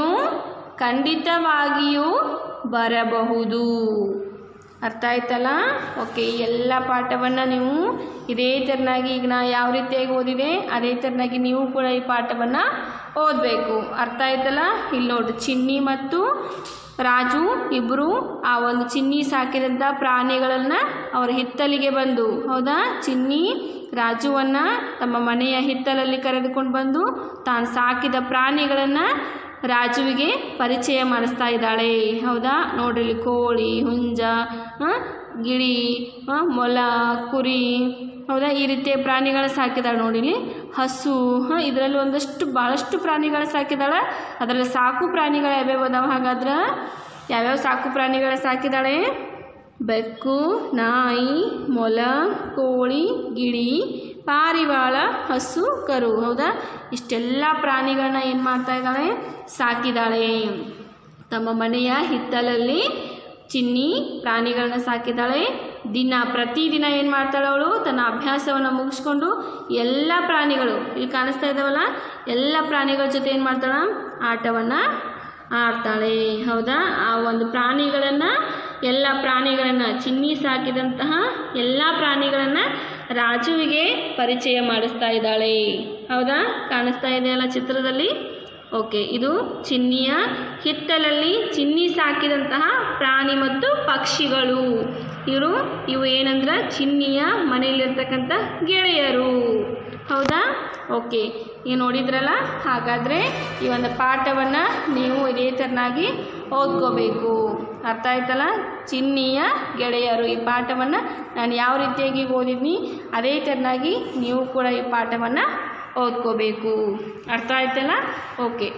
ಖಂಡಿತವಾಗಿಯೂ ಬರಬಹುದು ಅರ್ಥ ಆಯ್ತಲ್ಲ ಓಕೆ ಈ ಎಲ್ಲ ಪಾಠವನ್ನು ನೀವು ಇದೇ ಥರನಾಗಿ ಈಗ ನಾ ಯಾವ ರೀತಿಯಾಗಿ ಓದಿದೆ ಅದೇ ಥರನಾಗಿ ನೀವು ಕೂಡ ಈ ಪಾಠವನ್ನು ಓದಬೇಕು ಅರ್ಥ ಆಯ್ತಲ್ಲ ಇಲ್ಲಿ ನೋಡಿ ಚಿನ್ನಿ ಮತ್ತು ರಾಜು ಇಬ್ಬರು ಆ ಒಂದು ಚಿನ್ನಿ ಸಾಕಿದಂಥ ಪ್ರಾಣಿಗಳನ್ನು ಅವರ ಹಿತ್ತಲಿಗೆ ಬಂದು ಹೌದಾ ಚಿನ್ನಿ ರಾಜುವನ್ನು ತಮ್ಮ ಮನೆಯ ಹಿತ್ತಲಲ್ಲಿ ಕರೆದುಕೊಂಡು ಬಂದು ತಾನು ಸಾಕಿದ ಪ್ರಾಣಿಗಳನ್ನು ರಾಜುವಿಗೆ ಪರಿಚಯ ಮಾಡಿಸ್ತಾ ಇದ್ದಾಳೆ ಹೌದಾ ನೋಡ್ರಿ ಇಲ್ಲಿ ಕೋಳಿ ಹುಂಜ ಆ, ಗಿಳಿ ಆ, ಮೊಲ ಕುರಿ ಹೌದಾ ಈ ರೀತಿಯ ಪ್ರಾಣಿಗಳ ಸಾಕಿದಾಳೆ ನೋಡಿ ಇಲ್ಲಿ ಹಸು ಹಾಂ ಇದರಲ್ಲಿ ಒಂದಷ್ಟು ಭಾಳಷ್ಟು ಪ್ರಾಣಿಗಳ ಸಾಕಿದಾಳೆ ಅದರಲ್ಲಿ ಸಾಕು ಪ್ರಾಣಿಗಳು ಯಾವ್ಯಾವ ಅದಾವ ಹಾಗಾದ್ರೆ ಯಾವ್ಯಾವ ಸಾಕು ಪ್ರಾಣಿಗಳ ಸಾಕಿದಾಳೆ ಬೆಕ್ಕು ನಾಯಿ ಮೊಲ ಕೋಳಿ ಗಿಳಿ ಪಾರಿವಾಳ ಹಸು ಕರು ಹೌದಾ ಇಷ್ಟೆಲ್ಲ ಪ್ರಾಣಿಗಳನ್ನ ಏನು ಮಾಡ್ತಾ ಇದ್ದಾಳೆ ಸಾಕಿದಾಳೆ ತಮ್ಮ ಮನೆಯ ಹಿತ್ತಲಲ್ಲಿ ಚಿನ್ನಿ ಪ್ರಾಣಿಗಳನ್ನ ಸಾಕಿದಾಳೆ ದಿನ ಪ್ರತಿದಿನ ಏನು ಮಾಡ್ತಾಳೆ ಅವಳು ತನ್ನ ಅಭ್ಯಾಸವನ್ನು ಮುಗಿಸ್ಕೊಂಡು ಎಲ್ಲ ಪ್ರಾಣಿಗಳು ಇಲ್ಲಿ ಕಾಣಿಸ್ತಾ ಇದ್ದಾವಲ್ಲ ಎಲ್ಲ ಪ್ರಾಣಿಗಳ ಜೊತೆ ಏನು ಮಾಡ್ತಾಳೆ ಆಟವನ್ನು ಆಡ್ತಾಳೆ ಹೌದಾ ಆ ಒಂದು ಪ್ರಾಣಿಗಳನ್ನು ಎಲ್ಲ ಪ್ರಾಣಿಗಳನ್ನು ಚಿನ್ನಿ ಸಾಕಿದಂತಹ ಎಲ್ಲ ಪ್ರಾಣಿಗಳನ್ನು ರಾಜುವಿಗೆ ಪರಿಚಯ ಮಾಡಿಸ್ತಾ ಇದ್ದಾಳೆ ಹೌದಾ ಕಾಣಿಸ್ತಾ ಇದೆಯಲ್ಲ ಚಿತ್ರದಲ್ಲಿ ಓಕೆ ಇದು ಚಿನ್ನಿಯ ಹಿತ್ತಲಲ್ಲಿ ಚಿನ್ನಿ ಸಾಕಿದಂತಹ ಪ್ರಾಣಿ ಮತ್ತು ಪಕ್ಷಿಗಳು ಇವರು ಇವು ಏನಂದ್ರೆ ಚಿನ್ನಿಯ ಮನೆಯಲ್ಲಿರ್ತಕ್ಕಂಥ ಗೆಳೆಯರು ಹೌದಾ ಓಕೆ ನೀವು ನೋಡಿದ್ರಲ್ಲ ಹಾಗಾದರೆ ಈ ಒಂದು ಪಾಠವನ್ನು ನೀವು ಇದೇ ಥರನಾಗಿ ಓದ್ಕೋಬೇಕು ಅರ್ಥ ಆಯ್ತಲ್ಲ ಚಿನ್ನಿಯ ಗೆಳೆಯರು ಈ ಪಾಠವನ್ನು ನಾನು ಯಾವ ರೀತಿಯಾಗಿ ಓದಿದ್ನಿ ಅದೇ ಥರನಾಗಿ ನೀವು ಕೂಡ ಈ ಪಾಠವನ್ನು ಓದ್ಕೋಬೇಕು ಅರ್ಥ ಆಯ್ತಲ್ಲ ಓಕೆ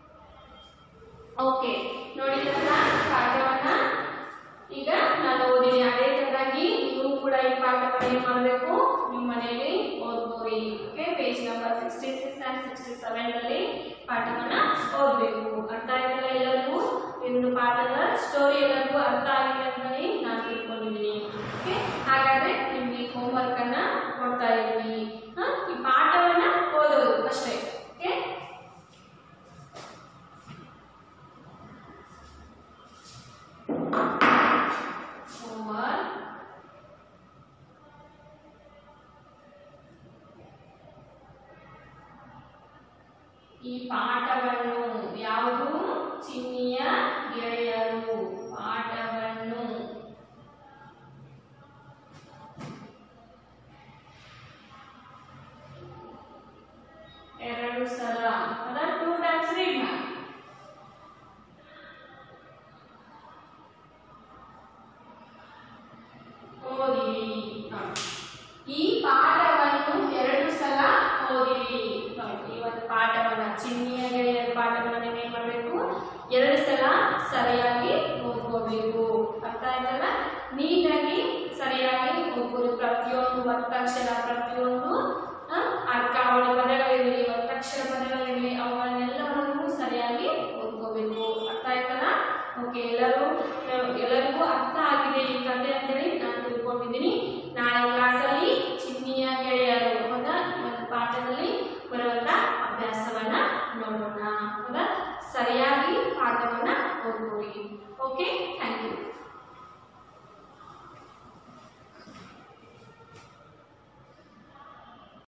ಓಕೆ ನೋಡಿದ್ರಲ್ಲ ಪಾಠವನ್ನು ಈಗ ನಾನು ಓದಿನಿ ಅದೇ ಥರನಾಗಿ ನೀವು ಕೂಡ ಈ ಪಾಠವನ್ನು ಏನು ಮಾಡಬೇಕು ನಿಮ್ಮ ಮನೆಯಲ್ಲಿ ಓದ್ಕೋರಿ okay page number sixty six and sixty ಸೆವೆನಲ್ಲಿ ಪಾಠವನ್ನು ಓದಬೇಕು ಅರ್ಥ ಆಯ್ತಲ್ಲ ಎಲ್ಲರಿಗೂ ಒಂದು ಪಾಠದ ಸ್ಟೋರಿ ಎಲ್ಲರಿಗೂ ಅರ್ಥ ಆಗಿದೆ ಅಂತಲೇ ನಾನು ತಿಳ್ಕೊಂಡಿದ್ದೀನಿ ಓಕೆ ಹಾಗಾದರೆ ನಿಮಗೆ ಹೋಮ್ವರ್ಕನ್ನು ಕೊಡ್ತಾ ಇದ್ದೀನಿ ಹಾಂ ಈ ಪಾಠವನ್ನು ಓದೋದು ಅಷ್ಟೇ ಓಕೆ ಹೋಮ್ವರ್ಕ್ ಈ ಪಾಠವನ್ನು ಯಾವುದು ಚಿನ್ನಿಯ ಗೆಳೆಯರು ಪಾಠವನ್ನು ಎರಡು ಸಲ ಅದ ಟೂ ಟೈಮ್ಸ್ ರೀಡ್ ಮಾಡಿ ಓದಿರಿ ನೋಡಿ. ಈ ಪಾಠವನ್ನು ಎರಡು ಸಲ ಓದಿರಿ ನೋಡಿ, ಈ ಒಂದು ಪಾಠವನ್ನ ಚಿನ್ನಿಯ ಗೆಳೆಯರ ಪಾಠವನ್ನ ನೀವು ಏನ್ ಮಾಡಬೇಕು ಎರಡು ಸಲ ಸರಿಯಾಗಿ ಓದ್ಕೋಬೇಕು ಅರ್ಥ ಆಯ್ತಲ್ಲ ನೀಟಾಗಿ ಸರಿಯಾಗಿ ಓದ್ಕೋಬೇಕು ಪ್ರತಿಯೊಂದು ಒತ್ತಕ್ಷರ ಪ್ರತಿಯೊಂದು ಆ, ಅರ್ಕಾವಳಿ ಪದಗಳಿರಲಿ ಒತ್ತಕ್ಷರ ಪದಗಳಿರಲಿ ಅವುಗಳನ್ನೆಲ್ಲವನ್ನು ಸರಿಯಾಗಿ ಓದ್ಕೋಬೇಕು ಅರ್ಥ ಆಯ್ತಲ್ಲ ಓಕೆ ಎಲ್ಲರೂ ಎಲ್ಲರಿಗೂ ಅರ್ಥ ಆಗಿದೆ ಈ ಕಥೆ ಅಂತ